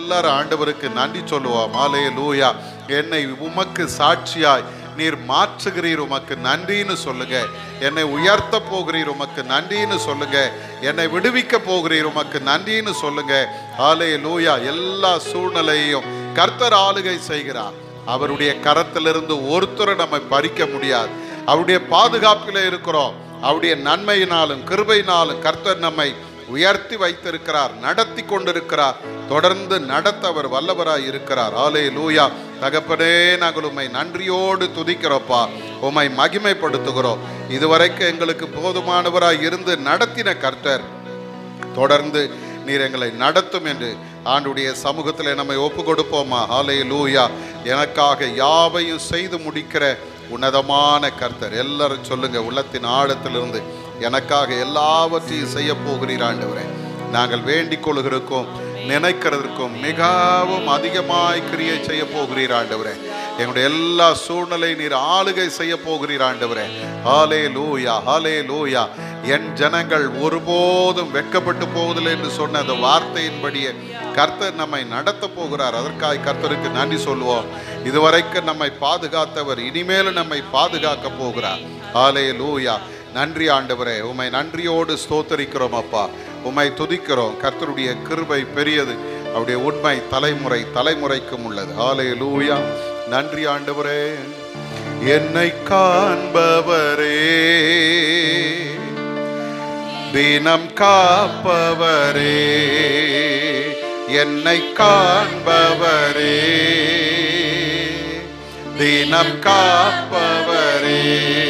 எல்லாரும் ஆண்டவருக்கு நன்றி சொல்லுவோம் மாலே லூயா என்னை உமக்கு சாட்சியாய் நீர் மாற்றுகிறீர் உமக்கு நன்றின்னு சொல்லுங்க என்னை உயர்த்த போகிறீர் உமக்கு நன்றின்னு சொல்லுங்க என்னை விடுவிக்க போகிறீர் உமக்கு நன்றின்னு சொல்லுங்க ஆலே லூயா எல்லா சூழ்நிலையையும் கர்த்தர் ஆளுகை செய்கிறார் அவருடைய கரத்திலிருந்து ஒருத்தரை நம்மை பறிக்க முடியாது அவருடைய பாதுகாப்பில் இருக்கிறோம் அவருடைய நன்மையினாலும் கிருபையினாலும் கர்த்தர் நம்மை உயர்த்தி வைத்திருக்கிறார் நடத்தி கொண்டிருக்கிறார் தொடர்ந்து நடத்த அவர் வல்லவராய் இருக்கிறார் ஆலே லூயா தகப்பனே நாங்கள் உம்மை நன்றியோடு துதிக்கிறோப்பா உம்மை மகிமைப்படுத்துகிறோம் இதுவரைக்கும் எங்களுக்கு போதுமானவராய் இருந்து நடத்தின கர்த்தர் தொடர்ந்து நீர் எங்களை நடத்தும் என்று ஆண்டுடைய சமூகத்தில் நம்மை ஒப்பு கொடுப்போமா ஹாலே லூயா எனக்காக யாவையும் செய்து முடிக்கிற உன்னதமான கர்த்தர் எல்லாரும் சொல்லுங்க உள்ளத்தின் ஆழத்திலிருந்து எனக்காக எல்லாவற்றையும் செய்ய போகிறீர் ஆண்டவரே நாங்கள் வேண்டிக் கொள்கிறதுக்கும் நினைக்கிறதற்கும் மிகவும் அதிகமாய் கிரியை செய்ய போகிறீர் ஆண்டவரே எங்களுடைய எல்லா சூழ்நிலை நீர் ஆளுகை செய்ய போகிறீர் ஆண்டவரே ஹாலே லூயா ஹாலே லூயா என் ஜனங்கள் ஒருபோதும் வெட்கப்பட்டு போவதில்லை என்று சொன்ன அந்த வார்த்தையின்படியே கர்த்தர் நம்மை நடத்த போகிறார் அதற்காக கர்த்தருக்கு நன்றி சொல்லுவோம் இதுவரைக்கும் நம்மை பாதுகாத்தவர் இனிமேலும் நம்மை பாதுகாக்க போகிறார் ஹாலே லூயா நன்றி ஆண்டவரே உம்மை நன்றியோடு ஸ்தோத்தரிக்கிறோம் அப்பா உம்மை துதிக்கிறோம் கர்த்தருடைய கிருபை பெரியது அவருடைய உண்மை தலைமுறை தலைமுறைக்கும் உள்ளது ஹாலே லூயா நன்றி ஆண்டவரே என்னை காண்பவரே தினம் காப்பவரே என்னை காண்பவரே தினம் காப்பவரே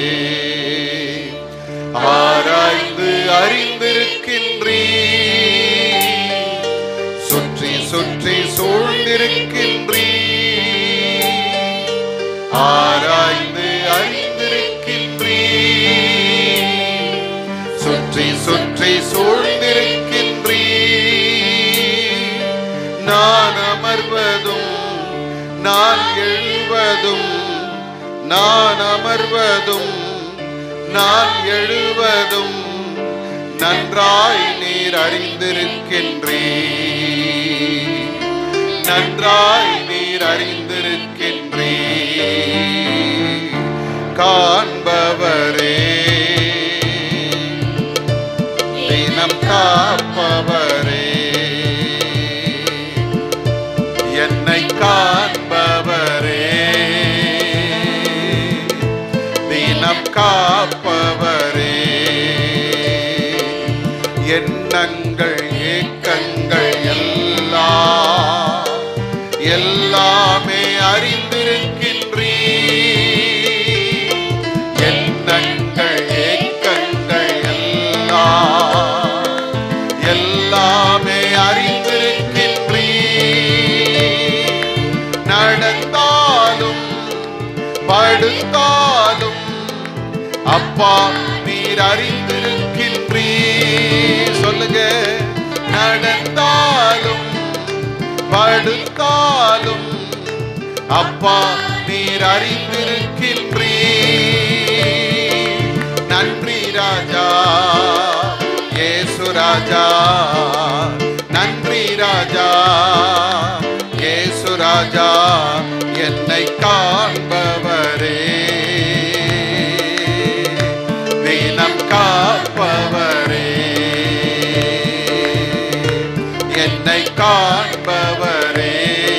ஆராய்ந்து அறிந்திருக்கின்றீ சுற்றி சுற்றி சூழ்ந்திருக்கின்றீ ஆராய்ந்து அறிந்திருக்கின்றீ சுற்றி சுற்றி சூழ்ந்திருக்கின்றீ நான் அமர்வதும் நான் எழுவதும் நான் அமர்வதும் நான் எழுவதும் நன்றாய் நீர் அறிந்திருக்கின்றீ நன்றாய் நீர் அறிந்திருக்கின்றீ காண்பவரே தினம் காப்பவரே என்னை காண்பவரே தினம் காப்பவரே எண்ணங்கள் ஏக்கங்கள் எல்லாம் எல்லாமே அறிந்திருக்கின்றீ எண்ணங்கள் ஏக்கங்கள் எல்லாம் எல்லாமே அறிந்திருக்கின்றீ நடந்தாலும் படுத்தாலும் அப்பா நீர் அறிந்திருக்கின்றீ சொல்லுங்க நடந்தாலும் படுத்தாலும் அப்பா நீர் அறிந்திருக்கின்றீ நன்றி ராஜா ஏசு ராஜா நன்றி ராஜா ஏசு ராஜா என்னை காண்பவரே தினம் காப்பவரே என்னை காண்பவரே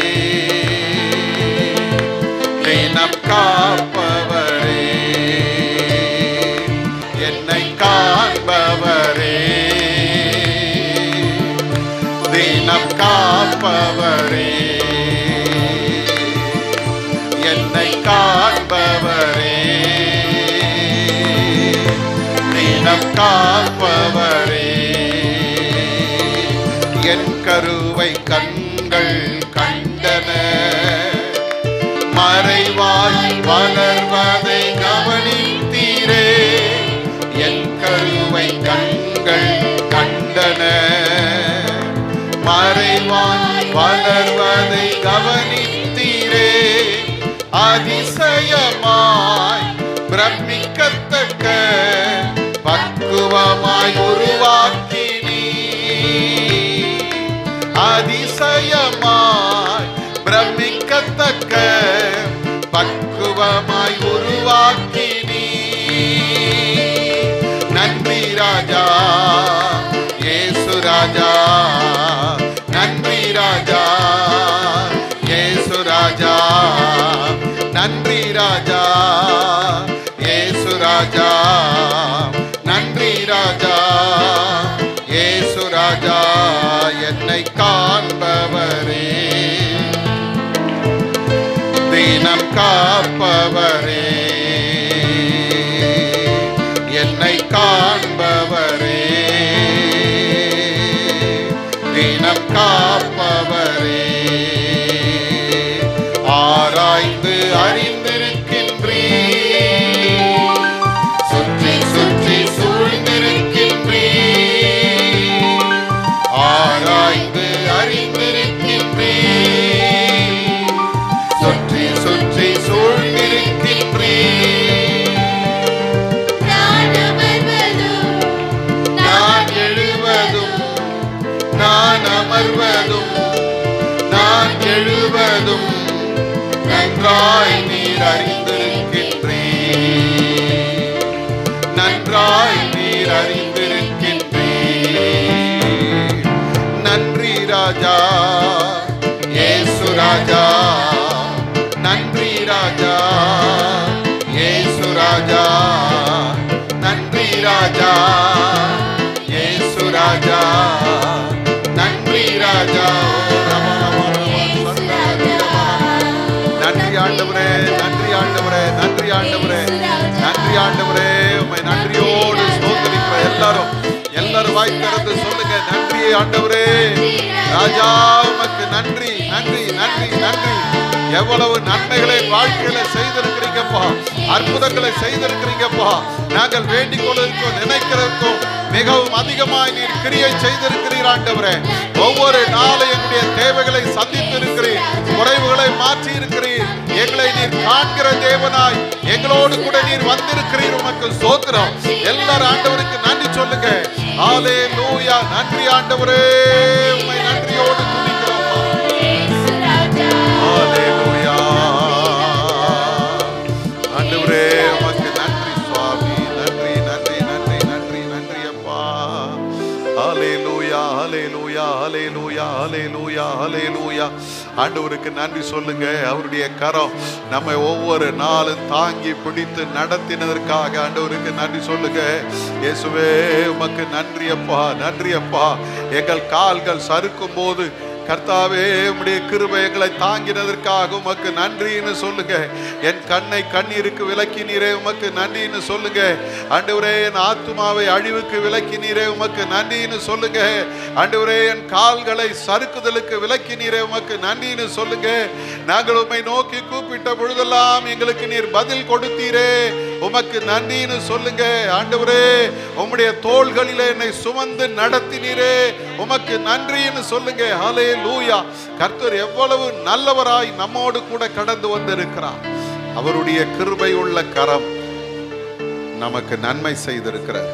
தினம் காப்பவரே என்னை காண்பவரே தினம் காப்பவரே என்னை காண்பவரே தினம் காப்பவரே என் கருவை கண்கள் கண்டன மறைவாய் வளர்வதை கவனித்தீரே என் கருவை கண்கள் கண்டன மறைவாய் வளர்வதை கவனித்தீரே அதிசயமாய் பிரமிக்கத்தக்க பக்குவமாய் உருவாக்கினீ அதிசய ராஜா ஏசு ராஜா நன்றி ராஜா ஏசு ராஜா நன்றி ராஜா ஏசு ராஜா நன்றி ராஜா ஏசு ராஜா என்னை காண்பவரே தினம் காப்பவரே என்னை காண்பவரே தினம் காப்பவரே ஆராய்ந்து அறிந்திருக்கின்றீ சுற்றி சுற்றி சூழ்ந்திருக்கின்றீ ஆராய்ந்து அறிந்திருக்கின்றீ சுற்றி சுற்றி சூழ்ந்திருக்கின்றீ நான் அமர்வதும் நான் எழுவதும் நான் அமர்வதும் நான் எழுவதும் நன்றாய் நீர் அறிந்திருக்கின்றே நன்றாய் நீர் அறிந்திருக்கின்றே நன்றி ராஜா ஏசு ராஜா நன்றி ராஜா ஏசு ராஜா நன்றி ராஜா ஏசு ராஜா நன்றி ராஜா நன்றி ஆண்டவரே நன்றி ஆண்டவரே நன்றி ஆண்டவரே நன்றி ஆண்டவரே உம்மை நன்றியோடு ஸ்தோத்தரிக்கிற எல்லாரும் எல்லாரும் வாய் திறந்து சொல்லுங்க நன்றி ஆண்டவரே ராஜா உமக்கு நன்றி நன்றி நன்றி நன்றி எவ்வளவு நன்மைகளை வாழ்க்கையில செய்திருக்கிறீங்கப்பா அற்புதங்களை செய்திருக்கிறீங்கப்பா நாங்கள் வேண்டிக் கொண்டிருக்கோம் நினைக்கிறதுக்கும் மிகவும் அதிகமாய் நீர் கிரியை செய்திருக்கிறீர் ஆண்டவரே ஒவ்வொரு நாளும் எங்களுடைய தேவைகளை சந்தித்து இருக்கிறீர் குறைவுகளை மாற்றி இருக்கிறீர் எங்களை நீர் காண்கிற தேவனாய் எங்களோடு கூட நீர் வந்திருக்கிறீர் உமக்கு சோத்திரம் எல்லாரும் ஆண்டவருக்கு நன்றி சொல்லுங்க ஆலே லூயா நன்றி ஆண்டவரே உம்மை நன்றியோடு துதிக்கிறோம் ஹalleluya ஆண்டவரே உமக்கு நன்றி சுவாமி நன்றி நன்றி நன்றி நன்றி நன்றி அப்பா ஹalleluya ஹalleluya ஹalleluya ஹalleluya ஹalleluya ஆண்டவருக்கு நன்றி சொல்லுங்க அவருடைய கரம் நம்மை ஒவ்வொரு நாளும் தாங்கி பிடித்து நடத்தினதற்காக ஆண்டவருக்கு நன்றி சொல்லுங்க இயேசுவே உமக்கு நன்றி அப்பா நன்றி அப்பா எங்கள் கால்கள் சறுக்கும் போது கர்த்தாவே உம்முடைய கிருபை எங்களை தாங்கினதற்காக உமக்கு நன்றின்னு சொல்லுங்க என் கண்ணை கண்ணீருக்கு விலக்கினீரே உமக்கு நன்றின்னு சொல்லுங்க ஆண்டவரே என் ஆத்துமாவை அழிவுக்கு விலக்கினீரே உமக்கு நன்றின்னு சொல்லுங்க ஆண்டவரே என் கால்களை சறுக்குதலுக்கு விலக்கினீரே உமக்கு நன்றின்னு சொல்லுங்க நாங்கள் உம்மை நோக்கி கூப்பிட்ட பொழுதெல்லாம் எங்களுக்கு நீர் பதில் கொடுத்தீரே உமக்கு நன்றின்னு சொல்லுங்க ஆண்டவரே உம்முடைய தோள்களிலே என்னை சுமந்து நடத்தினீரே உமக்கு நன்றின்னு சொல்லுங்க ஹலே லூயா கர்த்தர் எவ்வளவு நல்லவராய் நம்மோடு கூட கடந்து வந்திருக்கிறார் அவருடைய கிருபை உள்ள கரம் நமக்கு நன்மை செய்திருக்கிறார்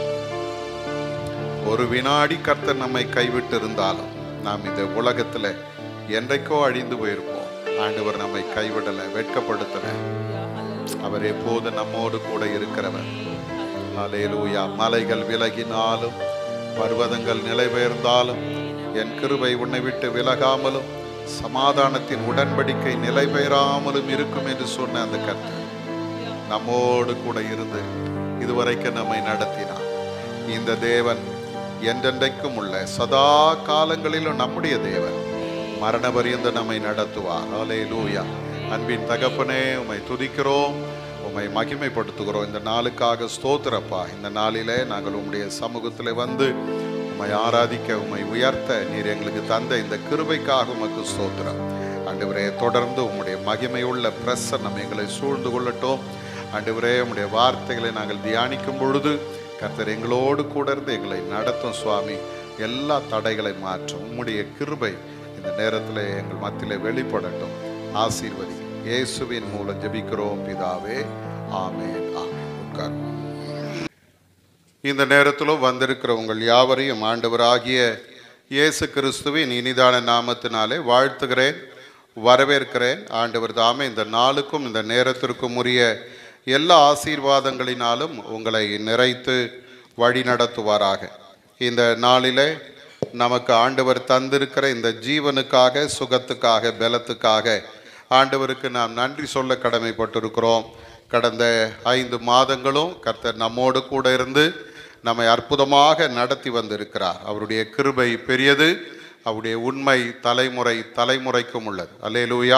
ஒரு வினாடி கர்த்தர் நம்மை கைவிட்டு இருந்தாலும் நாம் இந்த உலகத்துல என்றைக்கோ அழிந்து போயிருப்போம் ஆண்டவர் நம்மை கைவிடல வெட்கப்படுத்தல அவர் எப்போது நம்மோடு கூட இருக்கிறவர் அலேலூயா மலைகள் விலகினாலும் பர்வதங்கள் நிலைபெயர்ந்தாலும் என் கிருபை உன்னை விட்டு விலகாமலும் சமாதானத்தின் உடன்படிக்கை நிலைபெயராமலும் இருக்கும் என்று சொன்ன அந்த கர்த்தர் நம்மோடு கூட இருந்து இதுவரைக்கும் நம்மை நடத்தினார் இந்த தேவன் என்றென்றைக்கும் உள்ள சதா காலங்களிலும் நம்முடைய தேவன் மரண பரியந்த நம்மை நடத்துவார் ஹalleluya அன்பின் தகப்பனே உம்மை துதிக்கிறோம் உம்மை மகிமைப்படுத்துகிறோம் இந்த நாளுக்காக ஸ்தோத்திரப்பா இந்த நாளிலே நாங்கள் உம்முடைய சமூகத்தில் வந்து உம்மை ஆராதிக்க உம்மை உயர்த்த நீர் எங்களுக்கு தந்த இந்த கிருபைக்காக உமக்கு ஸ்தோத்திரம் ஆண்டவரே தொடர்ந்து உம்முடைய மகிமையுள்ள பிரசன்னம் எங்களை சூழ்ந்து கொள்ளட்டும் ஆண்டவரே உம்முடைய வார்த்தைகளை நாங்கள் தியானிக்கும் பொழுது கர்த்தர் எங்களோடு கூட இருந்து எங்களை நடத்தும் சுவாமி எல்லா தடைகளை மாற்றும் உம்முடைய கிருபை இந்த நேரத்தில் எங்கள் மத்தியிலே வெளிப்படட்டும் ஆசீர்வதி இயேசுவின் மூலம் ஜெபிக்கிறோம் பிதாவே ஆமென் ஆமென் உட்காருவோம் இந்த நேரத்திலும் வந்திருக்கிற உங்கள் யாவரையும் ஆண்டவராகிய இயேசு கிறிஸ்துவின் இனிதான நாமத்தினாலே வாழ்த்துகிறேன் வரவேற்கிறேன் ஆண்டவர் தாமே இந்த நாளுக்கும் இந்த நேரத்திற்கும் உரிய எல்லா ஆசீர்வாதங்களினாலும் உங்களை நிறைத்து வழி நடத்துவாராக இந்த நாளிலே நமக்கு ஆண்டவர் தந்திருக்கிற இந்த ஜீவனுக்காக சுகத்துக்காக பலத்துக்காக ஆண்டவருக்கு நாம் நன்றி சொல்ல கடமைப்பட்டிருக்கிறோம் கடந்த ஐந்து மாதங்களும் கர்த்தர் நம்மோடு கூட இருந்து நம்மை அற்புதமாக நடத்தி வந்திருக்கிறார் அவருடைய கிருபை பெரியது அவருடைய உண்மை தலைமுறை தலைமுறைக்கும் உள்ளது அல்லேலூயா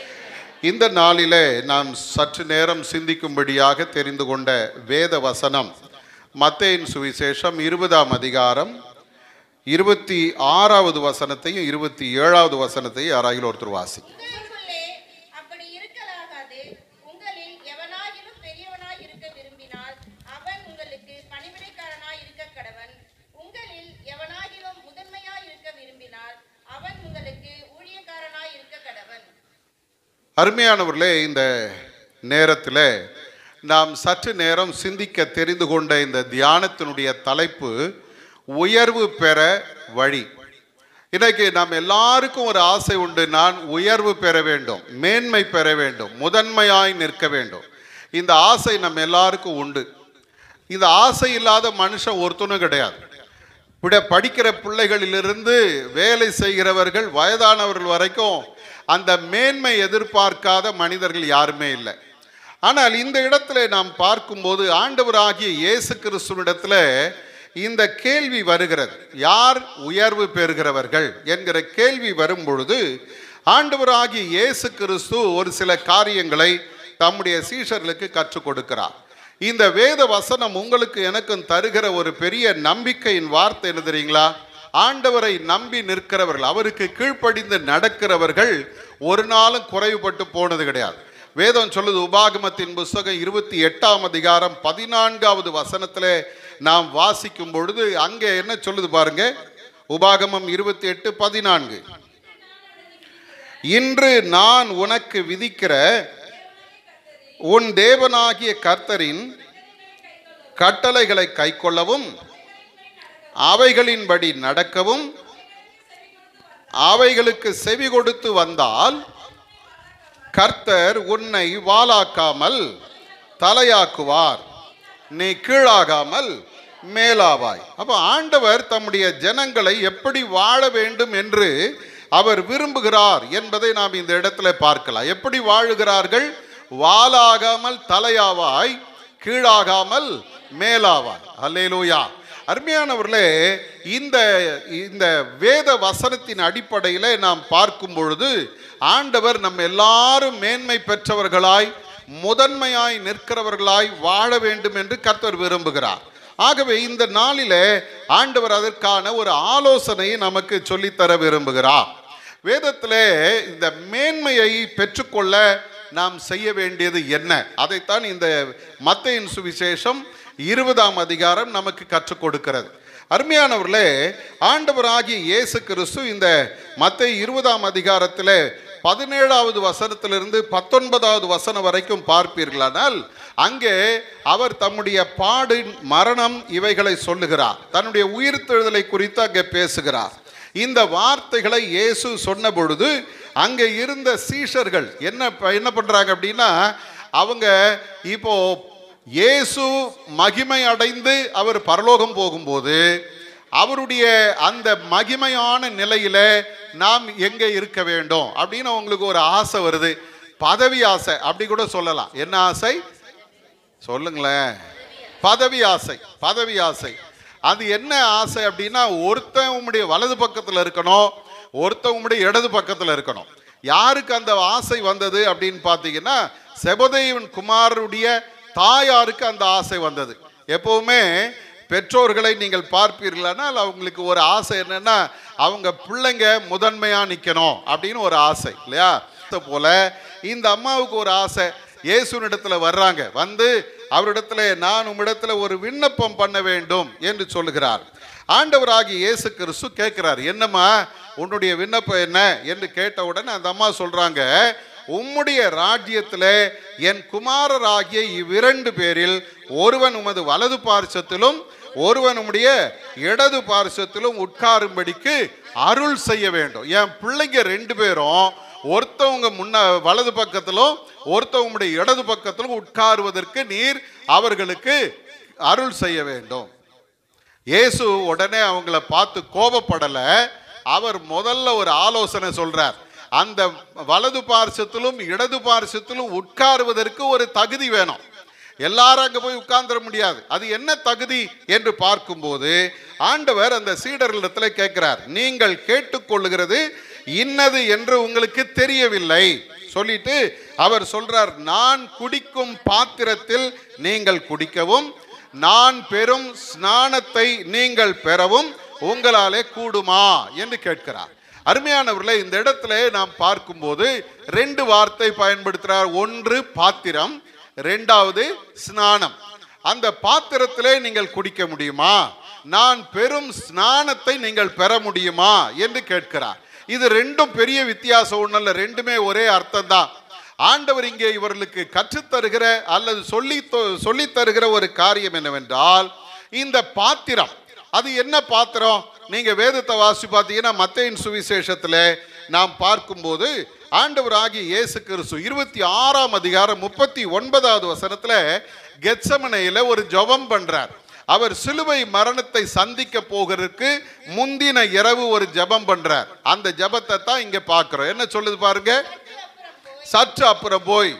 இந்த நாளிலே நாம் சற்று நேரம் சிந்திக்கும்படியாக தெரிந்து கொண்ட வேத வசனம் மத்தேயின் சுவிசேஷம் இருபதாம் அதிகாரம் இருபத்தி ஆறாவது வசனத்தையும் இருபத்தி ஏழாவது வசனத்தையும் யாராகிலும் ஒருத்தர் வாசி உங்களுக்குள்ளே அப்படி இருக்கலாகாது உங்களில் எவனாயிலும் பெரியவனாய் இருக்க விரும்பினால் அவன் உங்களுக்கு பணிவிடைக்காரனாய் இருக்க கடவன் உங்களில் எவனாயிலும் முதன்மையாய் இருக்க விரும்பினால் அவன் உங்களுக்கு ஊழியக்காரனாய் இருக்க கடவன் அருமையானவர்களே இந்த நேரத்தில் நாம் சற்று நேரம் சிந்திக்க தெரிந்து கொண்ட இந்த தியானத்தினுடைய தலைப்பு உயர்வு பெற வழி இன்னைக்கு நாம் எல்லாருக்கும் ஒரு ஆசை உண்டு நான் உயர்வு பெற வேண்டும் மேன்மை பெற வேண்டும் முதன்மையாய் நிற்க வேண்டும் இந்த ஆசை நம்ம எல்லாருக்கும் உண்டு இந்த ஆசை இல்லாத மனுஷன் ஒருத்தனும் கிடையாது விட படிக்கிற பிள்ளைகளிலிருந்து வேலை செய்கிறவர்கள் வயதானவர்கள் வரைக்கும் அந்த மேன்மை எதிர்பார்க்காத மனிதர்கள் யாருமே இல்லை ஆனால் இந்த இடத்துல நாம் பார்க்கும்போது ஆண்டவராகிய இயேசு கிறிஸ்துவிடத்துல இந்த கேள்வி வருகிறது யார் உயர்வு பெறுகிறவர்கள் என்கிற கேள்வி வரும் பொழுது ஆண்டவராகிய இயேசு கிறிஸ்து ஒரு சில காரியங்களை தம்முடைய சீஷர்களுக்கு கற்றுக் கொடுக்கிறார் இந்த வேத வசனம் உங்களுக்கு எனக்கும் தருகிற ஒரு பெரிய நம்பிக்கையின் வார்த்தை என்ன தெரியுங்களா ஆண்டவரை நம்பி நிற்கிறவர்கள் அவருக்கு கீழ்ப்படிந்து நடக்கிறவர்கள் ஒரு நாளும் குறைவுபட்டு போனது கிடையாது வேதம் சொல்லுது உபாகமத்தின் புஸ்தகம் இருபத்தி எட்டாம் அதிகாரம் பதினான்காவது வசனத்திலே நாம் வாசிக்கும் பொழுது அங்கே என்ன சொல்லுது பாருங்க உபாகமம் இருபத்தி எட்டு பதினான்கு இன்று நான் உனக்கு விதிக்கிற உன் தேவனாகிய கர்த்தரின் கட்டளைகளை கைக்கொள்ளவும் அவைகளின்படி நடக்கவும் அவைகளுக்கு செவி கொடுத்து வந்தால் கர்த்தர் உன்னை வாலாக்காமல் தலையாக்குவார் நீ கீழாகாமல் மேலாவாய் அப்ப ஆண்டவர் தம்முடைய ஜனங்களை எப்படி வாழ வேண்டும் என்று அவர் விரும்புகிறார் என்பதை நாம் இந்த இடத்துல பார்க்கலாம் எப்படி வாழுகிறார்கள் வாலாகாமல் தலையாவாய் கீழாகாமல் மேலாவாய் அல்லேலூயா அருமையானவர்களே இந்த இந்த வேத வசனத்தின் அடிப்படையில் நாம் பார்க்கும் பொழுது ஆண்டவர் நம்ம எல்லாரும் மேன்மை பெற்றவர்களாய் முதன்மையாய் நிற்கிறவர்களாய் வாழ வேண்டும் என்று கர்த்தர் விரும்புகிறார் ஆகவே இந்த நாளிலே ஆண்டவர் அதற்கான ஒரு ஆலோசனையை நமக்கு சொல்லித்தர விரும்புகிறார் வேதத்திலே இந்த மேன்மையை பெற்றுக்கொள்ள நாம் செய்ய வேண்டியது என்ன அதைத்தான் இந்த மத்தையின் சுவிசேஷம் இருபதாம் அதிகாரம் நமக்கு கற்றுக் கொடுக்கிறது அருமையானவர்களே ஆண்டவராகிய இயேசு கிறிஸ்து இந்த மத்தை இருபதாம் அதிகாரத்தில் பதினேழாவது வசனத்திலிருந்து பத்தொன்பதாவது வசனம் வரைக்கும் பார்ப்பீர்களானால் அங்கே அவர் தம்முடைய பாடு மரணம் இவைகளை சொல்லுகிறார் தன்னுடைய உயிர்த்தெழுதலை குறித்து அங்கே பேசுகிறார் இந்த வார்த்தைகளை இயேசு சொன்ன பொழுது அங்கே இருந்த சீஷர்கள் என்ன ப- என்ன பண்றாங்க அப்படின்னா அவங்க இப்போ இயேசு மகிமை அடைந்து அவர் பரலோகம் போகும்போது அவருடைய அந்த மகிமையான நிலையில நாம் எங்க இருக்க வேண்டும் அப்படின்னு அவங்களுக்கு ஒரு ஆசை வருது பதவி ஆசை அப்படி கூட சொல்லலாம் என்ன ஆசை சொல்லுங்களேன் பதவி ஆசை பதவி ஆசை அது என்ன ஆசை அப்படின்னா ஒருத்தன் உம்முடைய வலது பக்கத்தில் இருக்கணும் ஒருத்தன் உம்முடைய இடது பக்கத்தில் இருக்கணும் யாருக்கு அந்த ஆசை வந்தது அப்படின்னு பார்த்தீங்கன்னா செபதேவன் குமாருடைய தாயாருக்கு அந்த ஆசை வந்தது எப்பவுமே பெற்றோர்களை நீங்கள் பார்ப்பீர்களானால் அவங்களுக்கு ஒரு ஆசை என்னன்னா அவங்க பிள்ளைங்க முதன்மையா நிக்கணும் அப்படின்னு ஒரு ஆசை இல்லையா அது போல இந்த அம்மாவுக்கு ஒரு ஆசை இயேசுனிடத்துல வர்றாங்க வந்து அவரிடத்துல நான் உம்மிடத்துல ஒரு விண்ணப்பம் பண்ண வேண்டும் என்று சொல்லுகிறார் ஆண்டவராகிய இயேசு கிறிஸ்து கேட்கிறார் என்னம்மா உன்னுடைய விண்ணப்பம் என்ன என்று கேட்ட உடனே அந்த அம்மா சொல்றாங்க உம்முடைய ராஜ்யத்திலே என் குமாரராகிய இவ்விரண்டு பேரில் ஒருவன் உமது வலது பார்சத்திலும் ஒருவன் உம்முடைய இடது பார்சத்திலும் உட்காரும்படிக்கு அருள் செய்ய வேண்டும் என் பிள்ளைங்க ரெண்டு பேரும் ஒருத்தவங்க முன்ன வலது பக்கத்திலும் ஒருத்தவங்க இடது பக்கத்திலும் உட்காருவதற்கு நீர் அவர்களுக்கு அருள் செய்ய வேண்டும் இயேசு உடனே அவங்கள பார்த்து கோபப்படலை அவர் முதல்ல ஒரு ஆலோசனை சொல்றார் அந்த வலது பார்சத்திலும் இடது பார்சத்திலும் உட்காருவதற்கு ஒரு தகுதி வேணும் எல்லாரும் அங்க போய் உட்கார்ந்துட முடியாது அது என்ன தகுதி என்று பார்க்கும்போது ஆண்டவர் அந்த சீடர்களிடத்துல கேட்கிறார் நீங்கள் கேட்டுக்கொள்ளுகிறது இன்னது என்று உங்களுக்கு தெரியவில்லை சொல்லிட்டு அவர் சொல்றார் நான் குடிக்கும் பாத்திரத்தில் நீங்கள் குடிக்கவும் நான் பெறும் ஸ்நானத்தை நீங்கள் பெறவும் உங்களாலே கூடுமா என்று கேட்கிறார் அருமையானவர்களே இந்த இடத்துல நாம் பார்க்கும்போது ரெண்டு வார்த்தை பயன்படுத்துறார் ஒன்று பாத்திரம் ரெண்டாவது ஸ்நானம் அந்த பாத்திரத்திலே நீங்கள் குடிக்க முடியுமா நான் பெறும் ஸ்நானத்தை நீங்கள் பெற முடியுமா என்று கேட்கிறார் இது ரெண்டும் பெரிய வித்தியாசம் ஒண்ணல்ல ரெண்டுமே ஒரே அர்த்தம் தான் ஆண்டவர் இங்கே இவர்களுக்கு கற்றுத்தருகிற அல்லது சொல்லி சொல்லி தருகிற ஒரு காரியம் என்னவென்றால் இந்த பாத்திரம் அது என்ன பாத்திரம் நீங்க வேதத்தை வாசி பார்த்தீங்கன்னா மத்தையின் சுவிசேஷத்துல நாம் பார்க்கும்போது ஆண்டவர் ஆகிய இயேசு கிறிஸ்து இருபத்தி ஆறாம் அதிகாரம் முப்பத்தி ஒன்பதாவது வசனத்துல கெத்சமனையில ஒரு ஜெபம் பண்றார் அவர் சிலுவை மரணத்தை சந்திக்க போகிறதுக்கு முந்தின இரவு ஒரு ஜெபம் பண்றார் அந்த ஜெபத்தை தான் இங்க பார்க்கிறோம் என்ன சொல்லுது பாருங்க சற்று அப்புறம் போய்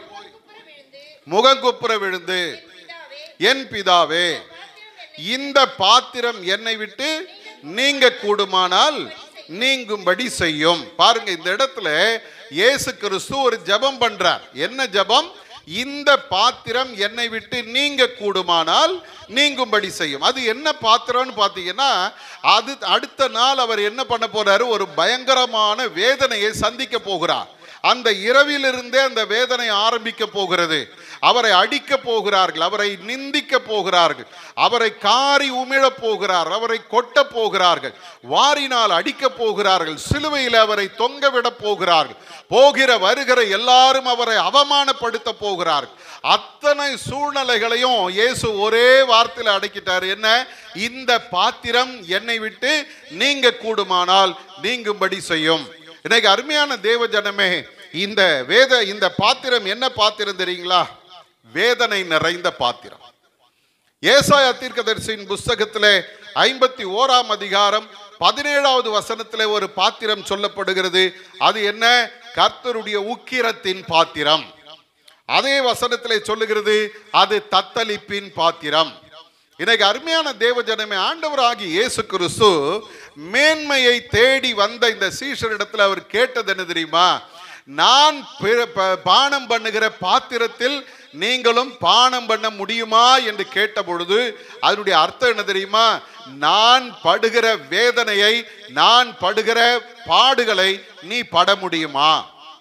முகங்குப்புற விழுந்து என் பிதாவே இந்த பாத்திரம் என்னை விட்டு நீங்க கூடுமானால் நீங்கும்படி செய்யும் பாருங்க இந்த இடத்துல இயேசு கிறிஸ்து ஒரு ஜெபம் பண்றார் என்ன ஜெபம் இந்த பாத்திரம் என்னை விட்டு நீங்க கூடுமானால் நீங்கும்படி செய்யும் அது என்ன பாத்திரம்னு பார்த்தீங்கன்னா அது அடுத்த நாள் அவர் என்ன பண்ண போறாரு ஒரு பயங்கரமான வேதனையை சந்திக்க போகிறார் அந்த இரவிலிருந்தே அந்த வேதனை ஆரம்பிக்க போகிறது அவரை அடிக்க போகிறார்கள் அவரை நிந்திக்க போகிறார்கள் அவரை காரி உமிழப் போகிறார் அவரை கொட்ட போகிறார்கள் வாரினால் அடிக்க போகிறார்கள் சிலுவையில் அவரை தொங்க விட போகிறார்கள் போகிற வருகிற எல்லாரும் அவரை அவமானப்படுத்த போகிறார்கள் அத்தனை சூழ்நிலைகளையும் இயேசு ஒரே வார்த்தையில் அடக்கிட்டார் என்ன இந்த பாத்திரம் என்னை விட்டு நீங்க கூடுமானால் நீங்கும்படி செய்யும் இன்னைக்கு அருமையான தேவ ஜனமே இந்த வேத இந்த பாத்திரம் என்ன பாத்திரம் தெரியுங்களா வேதனை நிறைந்த பாத்திரம் ஏசாயா தீர்க்கதரிசியின் புஸ்தகத்திலே ஐம்பத்தி ஓராம் அதிகாரம் பதினேழாவது வசனத்திலே ஒரு பாத்திரம் சொல்லப்படுகிறது அது என்ன கர்த்தருடைய உக்கிரத்தின் பாத்திரம் அதே வசனத்திலே சொல்லுகிறது அது தத்தளிப்பின் பாத்திரம் இன்னைக்கு அருமையான தேவ ஜனமே ஆண்டவராகி இயேசு கிறிஸ்து மேன்மையை தேடி வந்த இந்த சீஷரிடத்தில் அவர் கேட்டது என்ன தெரியுமா நான் பிற- ப- பானம் பண்ணுகிற பாத்திரத்தில் நீங்களும் பானம் பண்ண முடியுமா என்று கேட்ட பொழுது அதனுடைய அர்த்தம் என்ன தெரியுமா நான் படுகிற வேதனையை நான் படுகிற பாடுகளை நீ பட முடியுமா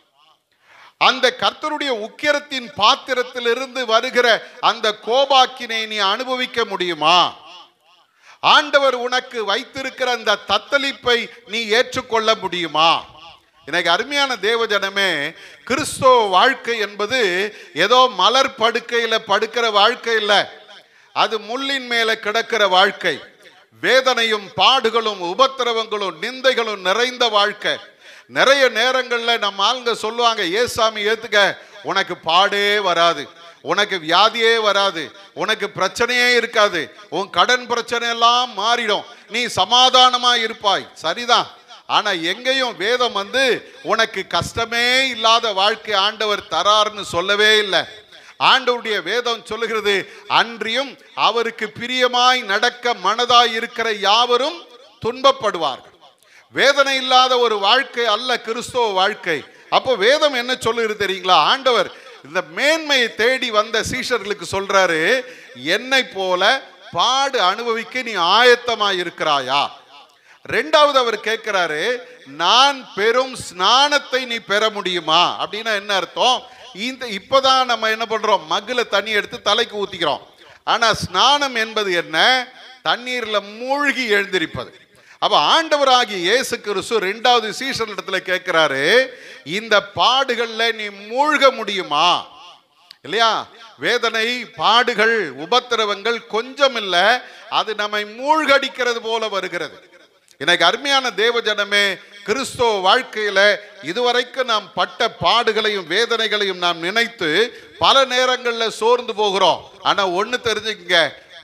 அந்த கர்த்தருடைய உக்கிரத்தின் பாத்திரத்திலிருந்து வருகிற அந்த கோபாக்கினை நீ அனுபவிக்க முடியுமா ஆண்டவர் உனக்கு வைத்திருக்கிற அந்த தத்தளிப்பை நீ ஏற்றுக்கொள்ள முடியுமா எனக்கு அருமையான தேவஜனமே கிறிஸ்தவ வாழ்க்கை என்பது ஏதோ மலர் படுக்கையில படுக்கிற வாழ்க்கை இல்லை அது முள்ளின் மேல கிடக்கிற வாழ்க்கை வேதனையும் பாடுகளும் உபத்திரவங்களும் நிந்தைகளும் நிறைந்த வாழ்க்கை நிறைய நேரங்கள்ல நம்ம ஆளுங்க சொல்லுவாங்க ஏசாமி ஏத்துக்க உனக்கு பாடே வராது உனக்கு வியாதியே வராது உனக்கு பிரச்சனையே இருக்காது உன் கடன் பிரச்சனை எல்லாம் மாறிடும் நீ சமாதானமா இருப்பாய் சரிதான் ஆனா எங்கேயும் வேதம் வந்து உனக்கு கஷ்டமே இல்லாத வாழ்க்கை ஆண்டவர் தரார்னு சொல்லவே இல்லை ஆண்டவருடைய வேதம் சொல்லுகிறது அன்றியும் அவருக்கு பிரியமாய் நடக்க மனதாய் இருக்கிற யாவரும் துன்பப்படுவார்கள் வேதனை இல்லாத ஒரு வாழ்க்கை அல்ல கிறிஸ்தவ வாழ்க்கை அப்போ வேதம் என்ன சொல்லுகிறது தெரியுங்களா ஆண்டவர் இந்த மேன்மையை தேடி வந்த சீஷர்களுக்கு சொல்றாரு என்னை போல பாடு அனுபவிக்க நீ ஆயத்தமாய் இருக்கிறாயா ரெண்டாவது அவர் கேட்கிறாரு நான் பெரும் ஸ்நானத்தை நீ பெற முடியுமா அப்படின்னா என்ன அர்த்தம் இந்த இப்பதான் நம்ம என்ன பண்றோம் மகுல தண்ணி எடுத்து தலைக்கு ஊத்திக்கிறோம் ஆனா ஸ்நானம் என்பது என்ன தண்ணீர்ல மூழ்கி எழுந்திருப்பது அப்ப ஆண்டவராகிய இயேசு கிறிஸ்து ரெண்டாவது சீசன் இடத்துல கேட்கிறாரு இந்த பாடுகள்ல நீ மூழ்க முடியுமா இல்லையா வேதனை பாடுகள் உபத்திரவங்கள் கொஞ்சம் இல்ல அது நம்மை மூழ்கடிக்கிறது போல வருகிறது எனக்கு அருமையான தேவ ஜனமே கிறிஸ்தவ வாழ்க்கையில இதுவரைக்கும் நாம் பட்ட பாடுகளையும் வேதனைகளையும் நாம் நினைத்து பல நேரங்களில் சோர்ந்து போகிறோம் ஆனா ஒண்ணு தெரிஞ்சுக்கங்க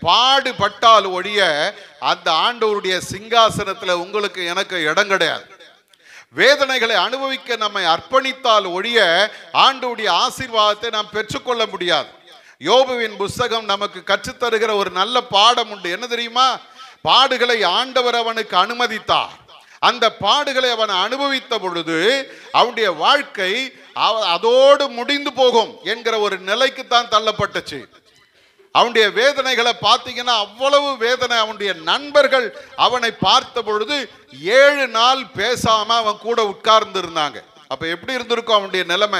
பாடுபட்டால் ஒழிய அந்த ஆண்டவருடைய சிங்காசனத்துல உங்களுக்கு எனக்கு இடம் கிடையாது வேதனைகளை அனுபவிக்க நம்மை அர்ப்பணித்தால் ஒழிய ஆண்டவருடைய ஆசீர்வாதத்தை நாம் பெற்றுக்கொள்ள முடியாது யோபுவின் புஸ்தகம் நமக்கு கற்றுத்தருகிற ஒரு நல்ல பாடம் உண்டு என்ன தெரியுமா பாடுகளை ஆண்டவர் அவனுக்கு அனுமதித்தார் அந்த பாடுகளை அவன் அனுபவித்த பொழுது அவனுடைய வாழ்க்கை அவ- அதோடு முடிந்து போகும் என்கிற ஒரு நிலைக்கு தான் தள்ளப்பட்டுச்சு அவனுடைய வேதனைகளை பார்த்தீங்கன்னா அவ்வளவு வேதனை அவனுடைய நண்பர்கள் அவனை பார்த்த பொழுது ஏழு நாள் பேசாம அவன் கூட உட்கார்ந்து இருந்தாங்க அப்ப எப்படி இருந்திருக்கும் அவனுடைய நிலைமை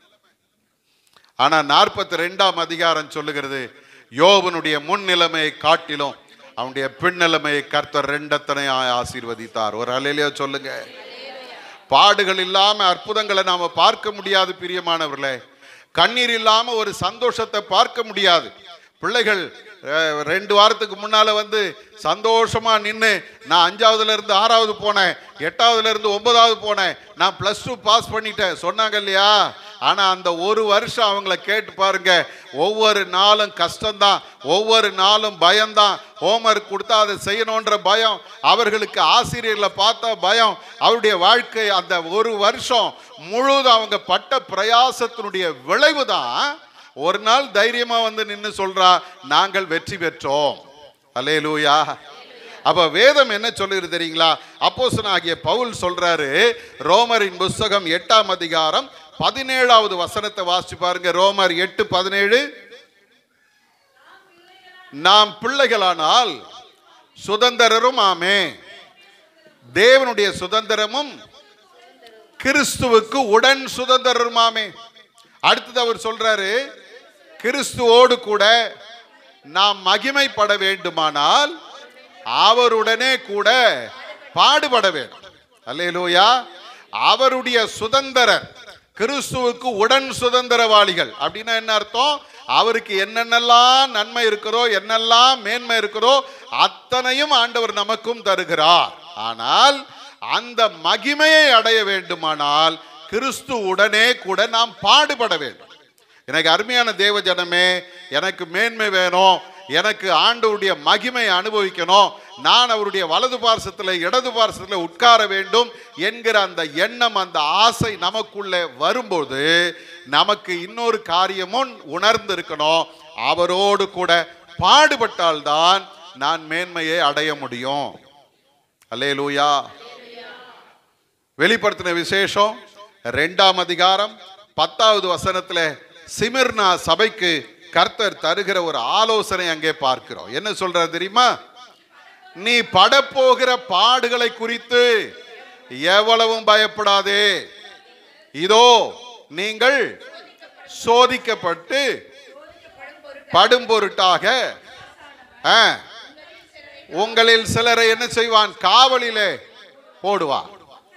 ஆனா நாற்பத்தி ரெண்டாம் அதிகாரம் சொல்லுகிறது யோபனுடைய முன் நிலைமையை காட்டிலும் அவனுடைய பின் நிலைமையை கர்த்தர் ரெண்டத்தனை ஆசீர்வதித்தார் ஒரு அலையிலேயோ சொல்லுங்க பாடுகள் இல்லாம அற்புதங்களை நாம பார்க்க முடியாது பிரியமானவர்களே கண்ணீர் இல்லாம ஒரு சந்தோஷத்தை பார்க்க முடியாது பிள்ளைகள் அஹ், ரெண்டு வாரத்துக்கு முன்னால வந்து சந்தோஷமா நின்று நான் அஞ்சாவதுல இருந்து ஆறாவது போனேன் எட்டாவதுல இருந்து ஒன்பதாவது போனேன் நான் பிளஸ் டூ பாஸ் பண்ணிட்டேன் சொன்னாங்க இல்லையா ஆனா அந்த ஒரு வருஷம் அவங்கள கேட்டு பாருங்க ஒவ்வொரு நாளும் கஷ்டம்தான் ஒவ்வொரு நாளும் பயம்தான் ஹோம்ஒர்க் கொடுத்தா அதை செய்யணுன்ற பயம் அவர்களுக்கு ஆசிரியர்களை பார்த்தா பயம் அவருடைய வாழ்க்கை அந்த ஒரு வருஷம் முழுதும் அவங்க பட்ட பிரயாசத்தினுடைய விளைவு தான் ஒரு நாள் தைரியமா வந்து நின்று சொல்றா நாங்கள் வெற்றி பெற்றோம் அல்லேலூயா அப்ப வேதம் என்ன சொல்லுகிறது தெரியுங்களா அப்போஸ்தலன் ஆகிய பவுல் சொல்றாரு ரோமரின் புஸ்தகம் எட்டாம் அதிகாரம் பதினேழாவது வசனத்தை வாசிச்சு பாருங்க ரோமர் எட்டு பதினேழு நாம் பிள்ளைகளானால் சுதந்திரரும் ஆமே தேவனுடைய சுதந்திரமும் கிறிஸ்துவுக்கு உடன் சுதந்திரருமாமே அடுத்தது அவர் சொல்றாரு கிறிஸ்துவோடு கூட நாம் மகிமைப்பட வேண்டுமானால் அவருடனே கூட பாடுபட வேண்டும் அல்லேலூயா அவருடைய சுதந்திரர் கிறிஸ்துவுக்கு உடன் சுதந்திரவாளிகள் அப்படின்னா என்ன அர்த்தம் அவருக்கு என்னென்னலாம் நன்மை இருக்கிறதோ என்னெல்லாம் மேன்மை இருக்கிறதோ அத்தனையும் ஆண்டவர் நமக்கும் தருகிறார் ஆனால் அந்த மகிமையை அடைய வேண்டுமானால் கிறிஸ்து உடனே கூட நாம் பாடுபட வேண்டும் எனக்கு அருமையான தேவ ஜனமே எனக்கு மேன்மை வேணும் எனக்கு ஆண்டவருடைய மகிமை அனுபவிக்கணும் நான் அவருடைய வலது பார்சத்தில் இடது பார்சத்தில் உட்கார வேண்டும் என்கிற அந்த எண்ணம் அந்த ஆசை நமக்குள்ளே வரும்போது நமக்கு இன்னொரு காரியமும் உணர்ந்து இருக்கணும் அவரோடு கூட பாடுபட்டால்தான் நான் மேன்மையை அடைய முடியும் அல்லேலூயா வெளிப்படுத்தின விசேஷம் ரெண்டாம் அதிகாரம் பத்தாவது வசனத்துல சிமிர்னா சபைக்கு கர்த்தர் தருகிற ஒரு ஆலோசனை அங்கே பார்க்கிறோம் என்ன சொல்றாரு தெரியுமா நீ படப்போகிற பாடுகளை குறித்து எவ்வளவும் பயப்படாதே இதோ நீங்கள் சோதிக்கப்பட்டு படும் பொருட்டாக ஆ, உங்களில் சிலரை என்ன செய்வான் காவலிலே போடுவான்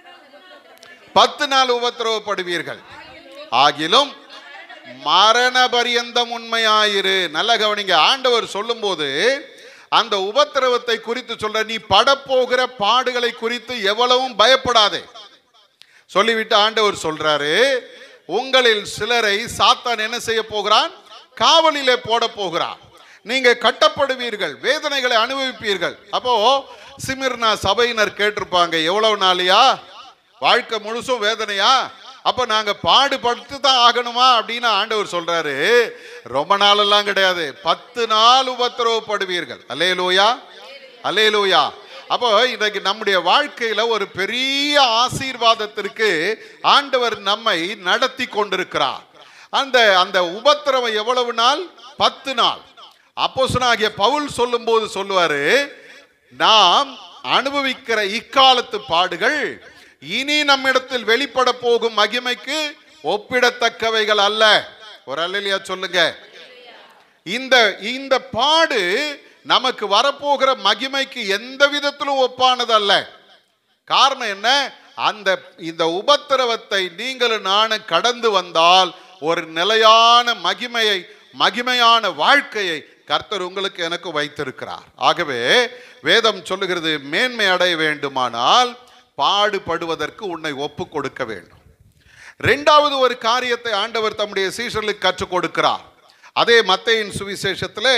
பத்து நாள் உபத்திரவப்படுவீர்கள் ஆகிலும் மரண பரியந்தம் உண்மையாயிரு நல்ல கவனிங்க ஆண்டவர் சொல்லும்போது அந்த உபத்திரவத்தை குறித்து சொல்ற நீ படப்போகிற பாடுகளை குறித்து எவ்வளவும் பயப்படாதே சொல்லிவிட்டு ஆண்டவர் சொல்றாரு உங்களில் சிலரை சாத்தான் என்ன செய்ய போகிறான் காவலிலே போட போகிறான் நீங்க கட்டப்படுவீர்கள் வேதனைகளை அனுபவிப்பீர்கள் அப்போ சிமிர்னா சபையினர் கேட்டிருப்பாங்க எவ்வளவு நாளையா வாழ்க்கை முழுசும் வேதனையா அப்ப நாங்க பாடுபட்டு தான் ஆகணுமா அப்படின்னு ஆண்டவர் சொல்றாரு ரொம்ப நாளெல்லாம் கிடையாது பத்து நாள் உபத்திரவப்படுவீர்கள் அல்லேலூயா அல்லேலூயா அப்போ இன்றைக்கு நம்முடைய வாழ்க்கையில ஒரு பெரிய ஆசீர்வாதத்திற்கு ஆண்டவர் நம்மை நடத்தி கொண்டிருக்கிறார் அந்த அந்த உபத்திரவம் எவ்வளவு நாள் பத்து நாள் அப்போஸ்தலனாகிய பவுல் சொல்லும்போது சொல்லுவாரு நாம் அனுபவிக்கிற இக்காலத்து பாடுகள் இனி நம்மிடத்தில் வெளிப்பட போகும் மகிமைக்கு ஒப்பிடத்தக்கவைகள் அல்ல ஒரு அல்லையா சொல்லுங்க இந்த இந்த பாடு நமக்கு வரப்போகிற மகிமைக்கு எந்த விதத்திலும் ஒப்பானது அல்ல காரணம் என்ன அந்த இந்த உபத்திரவத்தை நீங்களும் நானும் கடந்து வந்தால் ஒரு நிலையான மகிமையை மகிமையான வாழ்க்கையை கர்த்தர் உங்களுக்கு எனக்கு வைத்திருக்கிறார் ஆகவே வேதம் சொல்லுகிறது மேன்மை அடைய வேண்டுமானால் பாடுபடுவதற்கு உன்னை ஒப்பு கொடுக்க வேண்டும் ரெண்டாவது ஒரு காரியத்தை ஆண்டவர் தம்முடைய சீஷர்களுக்கு கற்றுக் கொடுக்கிறார் அதே மத்தையின் சுவிசேஷத்தில்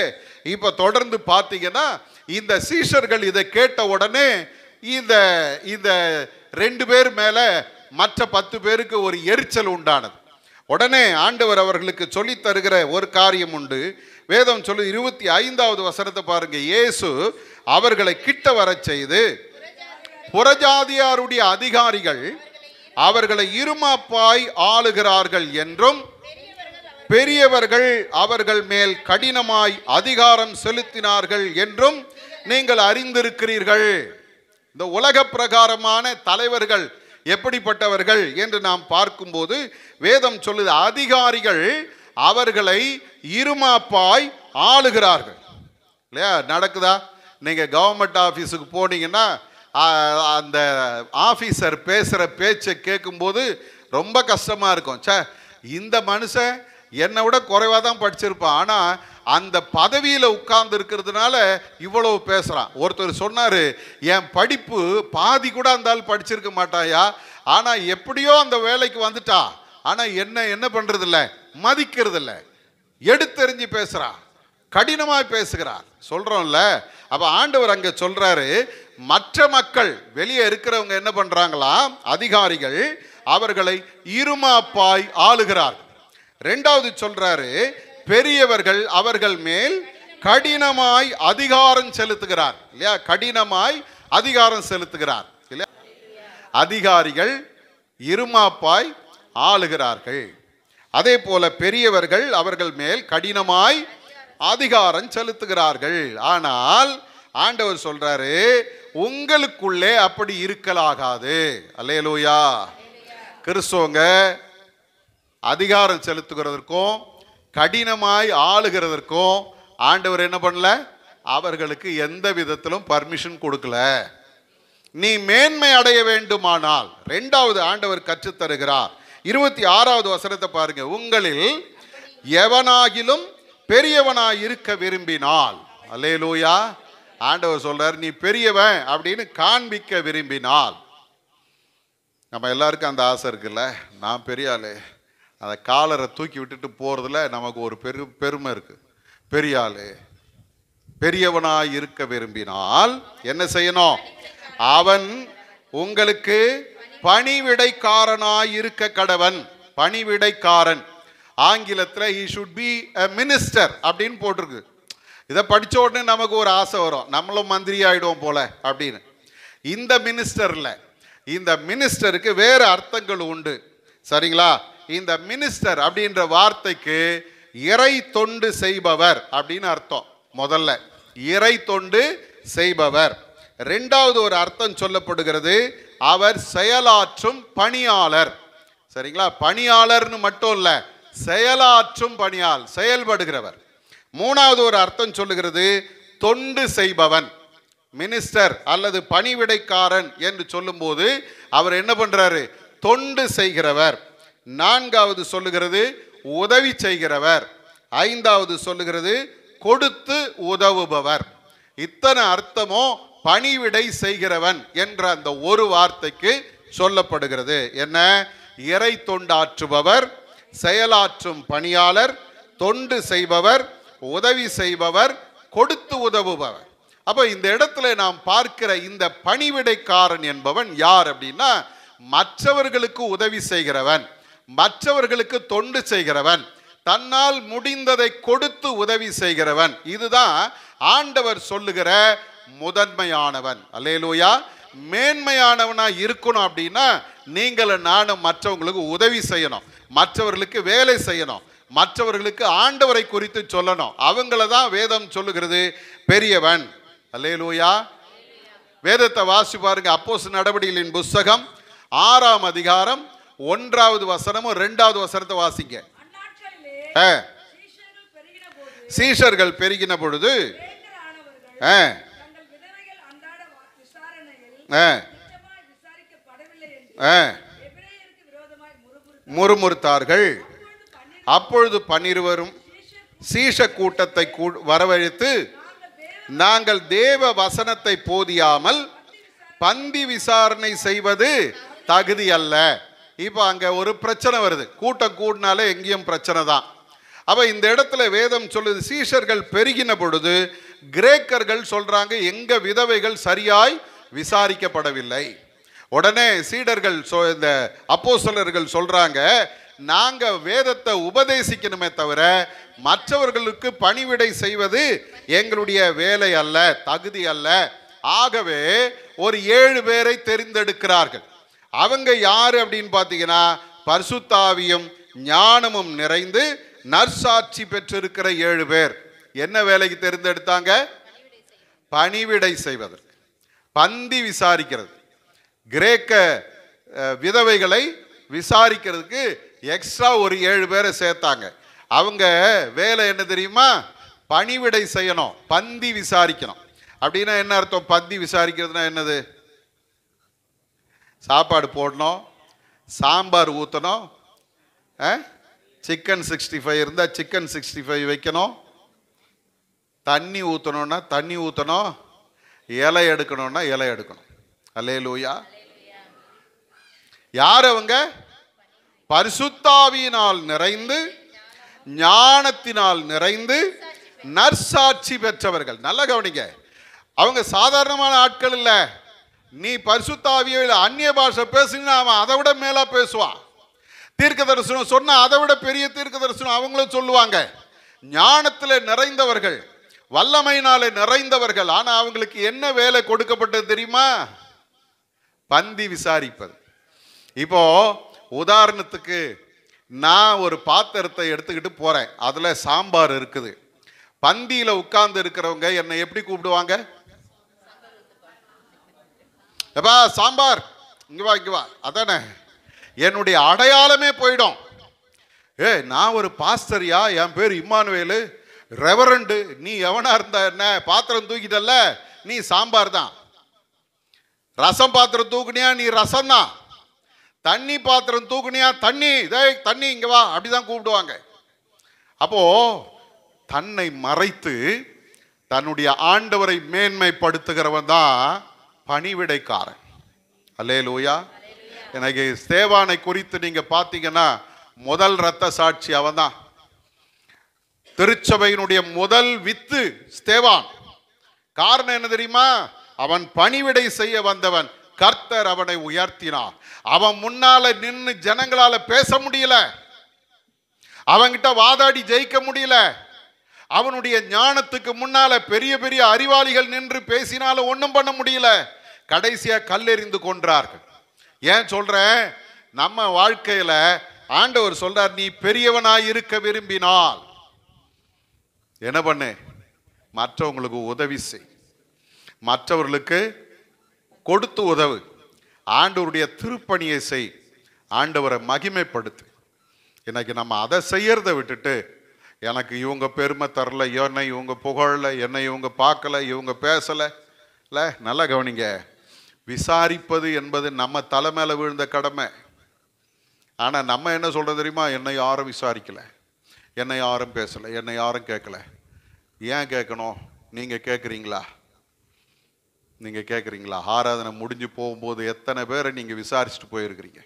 இப்போ தொடர்ந்து பார்த்தீங்கன்னா இந்த சீஷர்கள் இதை கேட்ட உடனே இந்த இந்த ரெண்டு பேர் மேல மற்ற பத்து பேருக்கு ஒரு எரிச்சல் உண்டானது உடனே ஆண்டவர் அவர்களுக்கு சொல்லித் தருகிற ஒரு காரியம் உண்டு வேதம் சொல்லு இருபத்தி ஐந்தாவது வசனத்தை பாருங்க இயேசு அவர்களை கிட்ட வரச் செய்து புறஜாதியாருடைய அதிகாரிகள் அவர்களை இருமாப்பாய் ஆளுகிறார்கள் என்றும் பெரியவர்கள் அவர்கள் மேல் கடினமாய் அதிகாரம் செலுத்தினார்கள் என்றும் நீங்கள் அறிந்திருக்கிறீர்கள் இந்த உலக பிரகாரமான தலைவர்கள் எப்படிப்பட்டவர்கள் என்று நாம் பார்க்கும்போது வேதம் சொல்லுது அதிகாரிகள் அவர்களை இருமாப்பாய் ஆளுகிறார்கள் இல்லையா நடக்குதா நீங்கள் கவர்மெண்ட் ஆஃபீஸுக்கு போனீங்கன்னா ஆ, அந்த ஆஃபீஸர் பேசுகிற பேச்சை கேட்கும்போது ரொம்ப கஷ்டமாக இருக்கும் ச்சே இந்த மனுஷன் என்னை விட குறைவாக தான் படிச்சிருப்பான் ஆனால் அந்த பதவியில் உட்கார்ந்து இருக்கிறதுனால இவ்வளவு பேசுகிறான் ஒருத்தர் சொன்னார் என் படிப்பு பாதி கூட அந்த ஆள் படிச்சிருக்க மாட்டாயா ஆனால் எப்படியோ அந்த வேலைக்கு வந்துட்டா ஆனால் என்ன என்ன பண்ணுறதில்ல மதிக்கிறதில்ல எடுத்தெறிஞ்சு பேசுகிறா கடினமாய் பேசுகிறார் சொல்றோம்ல அப்ப ஆண்டவர் அங்க சொல்றாரு மற்ற மக்கள் வெளியே இருக்கிறவங்க என்ன பண்றாங்களாம் அதிகாரிகள் அவர்களை இருமாப்பாய் ஆளுகிறார் ரெண்டாவது சொல்றாரு பெரியவர்கள் அவர்கள் மேல் கடினமாய் அதிகாரம் செலுத்துகிறார் இல்லையா கடினமாய் அதிகாரம் செலுத்துகிறார் இல்லையா அதிகாரிகள் இருமாப்பாய் ஆளுகிறார்கள் அதே போல பெரியவர்கள் அவர்கள் மேல் கடினமாய் அதிகாரம் செலுத்துகிறார்கள் ஆனால் ஆண்டவர் சொல்றாரு உங்களுக்குள்ளே அப்படி இருக்கலாகாது அல்லேலூயா கிறிஸ்தவங்க அதிகாரம் செலுத்துகிறதற்கும் கடினமாய் ஆளுகிறதற்கும் ஆண்டவர் என்ன பண்ணல அவர்களுக்கு எந்த விதத்திலும் பர்மிஷன் கொடுக்கல நீ மேன்மை அடைய வேண்டுமானால் ரெண்டாவது ஆண்டவர் கற்றுத் தருகிறார் இருபத்தி ஆறாவது வசனத்தை பாருங்க உங்களில் எவனாகிலும் பெரியவனாய் இருக்க விரும்பினால் அல்லேலூயா ஆண்டவர் சொல்றார் நீ பெரியவன் அப்படின்னு காண்பிக்க விரும்பினால் நம்ம எல்லாருக்கும் அந்த ஆசை இருக்குல்ல நான் பெரிய ஆளு அந்த காலரை தூக்கி விட்டுட்டு போறதுல நமக்கு ஒரு பெரு பெருமை இருக்கு பெரிய ஆளு பெரியவனாய் இருக்க விரும்பினால் என்ன செய்யணும் அவன் உங்களுக்கு பணிவிடைக்காரனாய் இருக்க கடவன் பணிவிடைக்காரன் ஆங்கிலத்தில் he should be a minister அப்படின்னு போட்டிருக்கு இதை படிச்ச உடனே நமக்கு ஒரு ஆசை வரும் நம்மளும் மந்திரி ஆயிடுவோம் போல அப்படின்னு இந்த மினிஸ்டர்ல இந்த மினிஸ்டருக்கு வேறு அர்த்தங்கள் உண்டு சரிங்களா இந்த மினிஸ்டர் அப்படின்ற வார்த்தைக்கு இறை தொண்டு செய்பவர் அப்படின்னு அர்த்தம் முதல்ல இறை தொண்டு செய்பவர் ரெண்டாவது ஒரு அர்த்தம் சொல்லப்படுகிறது அவர் செயலாற்றும் பணியாளர் சரிங்களா பணியாளர்னு மட்டும் இல்ல செயலாற்றும் பணியாள் செயல்படுகிறவர் மூணாவது ஒரு அர்த்தம் சொல்லுகிறது தொண்டு செய்பவன் மினிஸ்டர் அல்லது பணிவிடைக்காரன் என்று சொல்லும்போது அவர் என்ன பண்றாரு தொண்டு செய்கிறவர் நான்காவது சொல்லுகிறது உதவி செய்கிறவர் ஐந்தாவது சொல்லுகிறது கொடுத்து உதவுபவர் இத்தனை அர்த்தமோ பணிவிடை செய்கிறவன் என்ற அந்த ஒரு வார்த்தைக்கு சொல்லப்படுகிறது என்ன இறை தொண்டாற்றுபவர் செயலாற்றும் பணியாளர் தொண்டு செய்பவர் உதவி செய்பவர் கொடுத்து உதவுபவர் அப்போ இந்த இடத்துல நாம் பார்க்கிற இந்த பணிவிடைக்காரன் என்பவன் யார் அப்படின்னா மற்றவர்களுக்கு உதவி செய்கிறவன் மற்றவர்களுக்கு தொண்டு செய்கிறவன் தன்னால் முடிந்ததை கொடுத்து உதவி செய்கிறவன் இதுதான் ஆண்டவர் சொல்லுகிற முதன்மையானவன் அல்லேலூயா மேன்மையானவனா இருக்கணும் அப்படின்னா நீங்களும் நானும் மற்றவங்களுக்கு உதவி செய்யணும் மற்றவர்களுக்கு வேலை செய்யணும் மற்றவர்களுக்கு ஆண்டவரை குறித்து சொல்லணும் அவங்கள தான் வேதம் சொல்லுகிறது பெரியவன் அல்லேலூயா வேதத்தை வாசி பாருங்க அப்போஸ் நடவடிக்கைகளின் புஸ்தகம் ஆறாம் அதிகாரம் ஒன்றாவது வசனமும் ரெண்டாவது வசனத்தை வாசிங்க அந்நாட்களிலே ஆ, சீஷர்கள் பெருகின போது சீஷர்கள் பெருகின பொழுது பேங்கரானவர்கள் ஆ, தங்கள் விதவைகள் அன்றாட வா- விசாரணையில் ஆ, நிச்சயமாய் விசாரிக்கப்படவில்லை என்று ஆ, எபிரேயருக்கு விரோதமாய் முறுமுறுத்தார் முறுமுறுத்தார்கள் அப்பொழுது அப்பொழுது பன்னிரு பன்னிருவரும் சீஷர் சீஷ கூட்டத்தை கூ- வரவழைத்து நாங்கள் நாங்கள் தேவ தேவ வசனத்தை போதியாமல் பந்தி விசாரணை செய்வது தகுதி அல்ல இப்போ அங்க ஒரு பிரச்சனை வருது கூட்டம் கூடினாலே எங்கேயும் பிரச்சனை தான் அப்ப இந்த இடத்துல வேதம் சொல்லுது சீஷர்கள் பெருகின பொழுது கிரேக்கர்கள் சொல்றாங்க எங்க விதவைகள் சரியாய் விசாரிக்கப்படவில்லை உடனே சீடர்கள் சொ- இந்த அப்போஸ்தலர்கள் சொல்றாங்க நாங்க வேதத்தை உபதேசிக்கணுமே தவிர மற்றவர்களுக்கு பணிவிடை செய்வது எங்களுடைய வேலை அல்ல தகுதி அல்ல ஆகவே ஒரு ஏழு பேரை தெரிந்தெடுக்கிறார்கள் அவங்க யாரு அப்படின்னு பார்த்தீங்கன்னா பரிசுத்தாவியும் ஞானமும் நிறைந்து நற்சாட்சி பெற்றிருக்கிற ஏழு பேர் என்ன வேலைக்கு தெரிந்தெடுத்தாங்க பணிவிடை செய்வதற்கு பந்தி விசாரிக்கிறது கிரேக்க அஹ், விதவைகளை விசாரிக்கிறதுக்கு எக்ஸ்ட்ரா ஒரு ஏழு பேரை சேர்த்தாங்க அவங்க வேலை என்ன தெரியுமா பணிவிடை செய்யணும் பந்தி விசாரிக்கணும் அப்படின்னா என்ன அர்த்தம் பந்தி விசாரிக்கிறதுனா என்னது சாப்பாடு போடணும் சாம்பார் ஊற்றணும் சிக்கன் சிக்ஸ்டி ஃபைவ் இருந்தால் சிக்கன் சிக்ஸ்டி ஃபைவ் வைக்கணும் தண்ணி ஊற்றணுன்னா தண்ணி ஊற்றணும் இலை எடுக்கணும்னா இலை எடுக்கணும் அல்லே லூயா யார் அவங்க பரிசுத்தாவியினால் நிறைந்து ஞானத்தினால் நிறைந்து நற்சாட்சி பெற்றவர்கள் நல்லா கவனிங்க அவங்க சாதாரணமான ஆட்கள் இல்லை நீ பரிசுத்தாவியில் அந்நிய பாஷை பேசுனா அவன் அதை விட மேலா பேசுவான் தீர்க்க தரிசனம் சொன்னா அதை விட பெரிய தீர்க்க தரிசனம் அவங்களும் சொல்லுவாங்க ஞானத்தில் நிறைந்தவர்கள் வல்லமையினாலே நிறைந்தவர்கள் ஆனா அவங்களுக்கு என்ன வேலை கொடுக்கப்பட்டது தெரியுமா பந்தி விசாரிப்பது இப்போ உதாரணத்துக்கு நான் ஒரு பாத்திரத்தை எடுத்துக்கிட்டு போறேன் அதுல சாம்பார் இருக்குது பந்தியில உட்கார்ந்து இருக்கிறவங்க என்னை எப்படி கூப்பிடுவாங்க எப்பா சாம்பார் இங்க வா இங்க வா அதானே என்னுடைய அடையாளமே போயிடும் ஏ நான் ஒரு பாஸ்டரியா என் பேர் இம்மானுவேலு ரெவரண்டு நீ எவனா இருந்தா என்ன பாத்திரம் தூக்கிட்டல்ல நீ சாம்பார் தான் ரசம் பாத்திரம் தூக்குனியா நீ ரசம் தான் தண்ணி பாத்திரம் தூக்குனியா தண்ணி டேய் தண்ணி இங்க வா அப்படிதான் கூப்பிடுவாங்க அப்போ தன்னை மறைத்து தன்னுடைய ஆண்டவரை மேன்மைப்படுத்துகிறவன் தான் பணிவிடைக்காரன் அல்லே லூயா எனக்கு ஸ்தேவானை குறித்து நீங்க பார்த்தீங்கன்னா முதல் ரத்த சாட்சி அவன்தான் திருச்சபையினுடைய முதல் வித்து ஸ்தேவான் காரணம் என்ன தெரியுமா அவன் பணிவிடை செய்ய வந்தவன் கர்த்தர் அவனை உயர்த்தினார் அவன் முன்னால நின்னு ஜனங்களால பேச முடியல அவன்கிட்ட வாதாடி ஜெயிக்க முடியல அவனுடைய ஞானத்துக்கு முன்னால பெரிய பெரிய அறிவாளிகள் நின்று பேசினாலும் ஒண்ணும் பண்ண முடியல கடைசியா கல்லெறிந்து கொன்றார்கள் ஏன் சொல்றேன் நம்ம வாழ்க்கையில ஆண்டவர் சொல்றார் நீ பெரியவனாய் இருக்க விரும்பினால் என்ன பண்ணு மற்றவங்களுக்கு உதவி செய் மற்றவர்களுக்கு கொடுத்து உதவு ஆண்டவருடைய திருப்பணியை செய் ஆண்டவரை மகிமைப்படுத்து இன்னைக்கு நம்ம அதை செய்யறத விட்டுட்டு எனக்கு இவங்க பெருமை தரல என்னை இவங்க புகழல என்னை இவங்க பார்க்கல இவங்க பேசலை இல்லை நல்லா கவனிங்க விசாரிப்பது என்பது நம்ம தலை மேலே விழுந்த கடமை ஆனால் நம்ம என்ன சொல்றது தெரியுமா என்னை யாரும் விசாரிக்கல என்னை யாரும் பேசலை என்னை யாரும் கேட்கல ஏன் கேட்கணும் நீங்கள் கேட்குறீங்களா நீங்கள் கேட்குறீங்களா ஆராதனை முடிஞ்சு போகும்போது எத்தனை பேரை நீங்கள் விசாரிச்சுட்டு போயிருக்கிறீங்க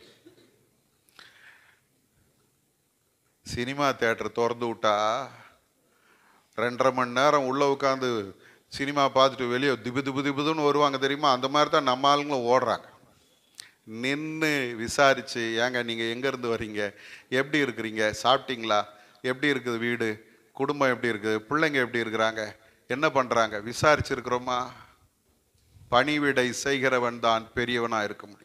சினிமா தேட்டர் திறந்து விட்டா ரெண்டரை மணி நேரம் உள்ளே உட்காந்து சினிமா பார்த்துட்டு வெளியே திபு திபு திபுதுன்னு வருவாங்க தெரியுமா அந்த மாதிரி தான் நம்ம ஆளுங்களும் ஓடுறாங்க நின்று விசாரித்து ஏங்க நீங்கள் எங்கேருந்து வர்றீங்க எப்படி இருக்கிறீங்க சாப்பிட்டீங்களா எப்படி இருக்குது வீடு குடும்பம் எப்படி இருக்குது பிள்ளைங்க எப்படி இருக்கிறாங்க என்ன பண்ணுறாங்க விசாரிச்சிருக்கிறோமா பணிவிடை செய்கிறவன் தான் பெரியவனாக இருக்க முடியும்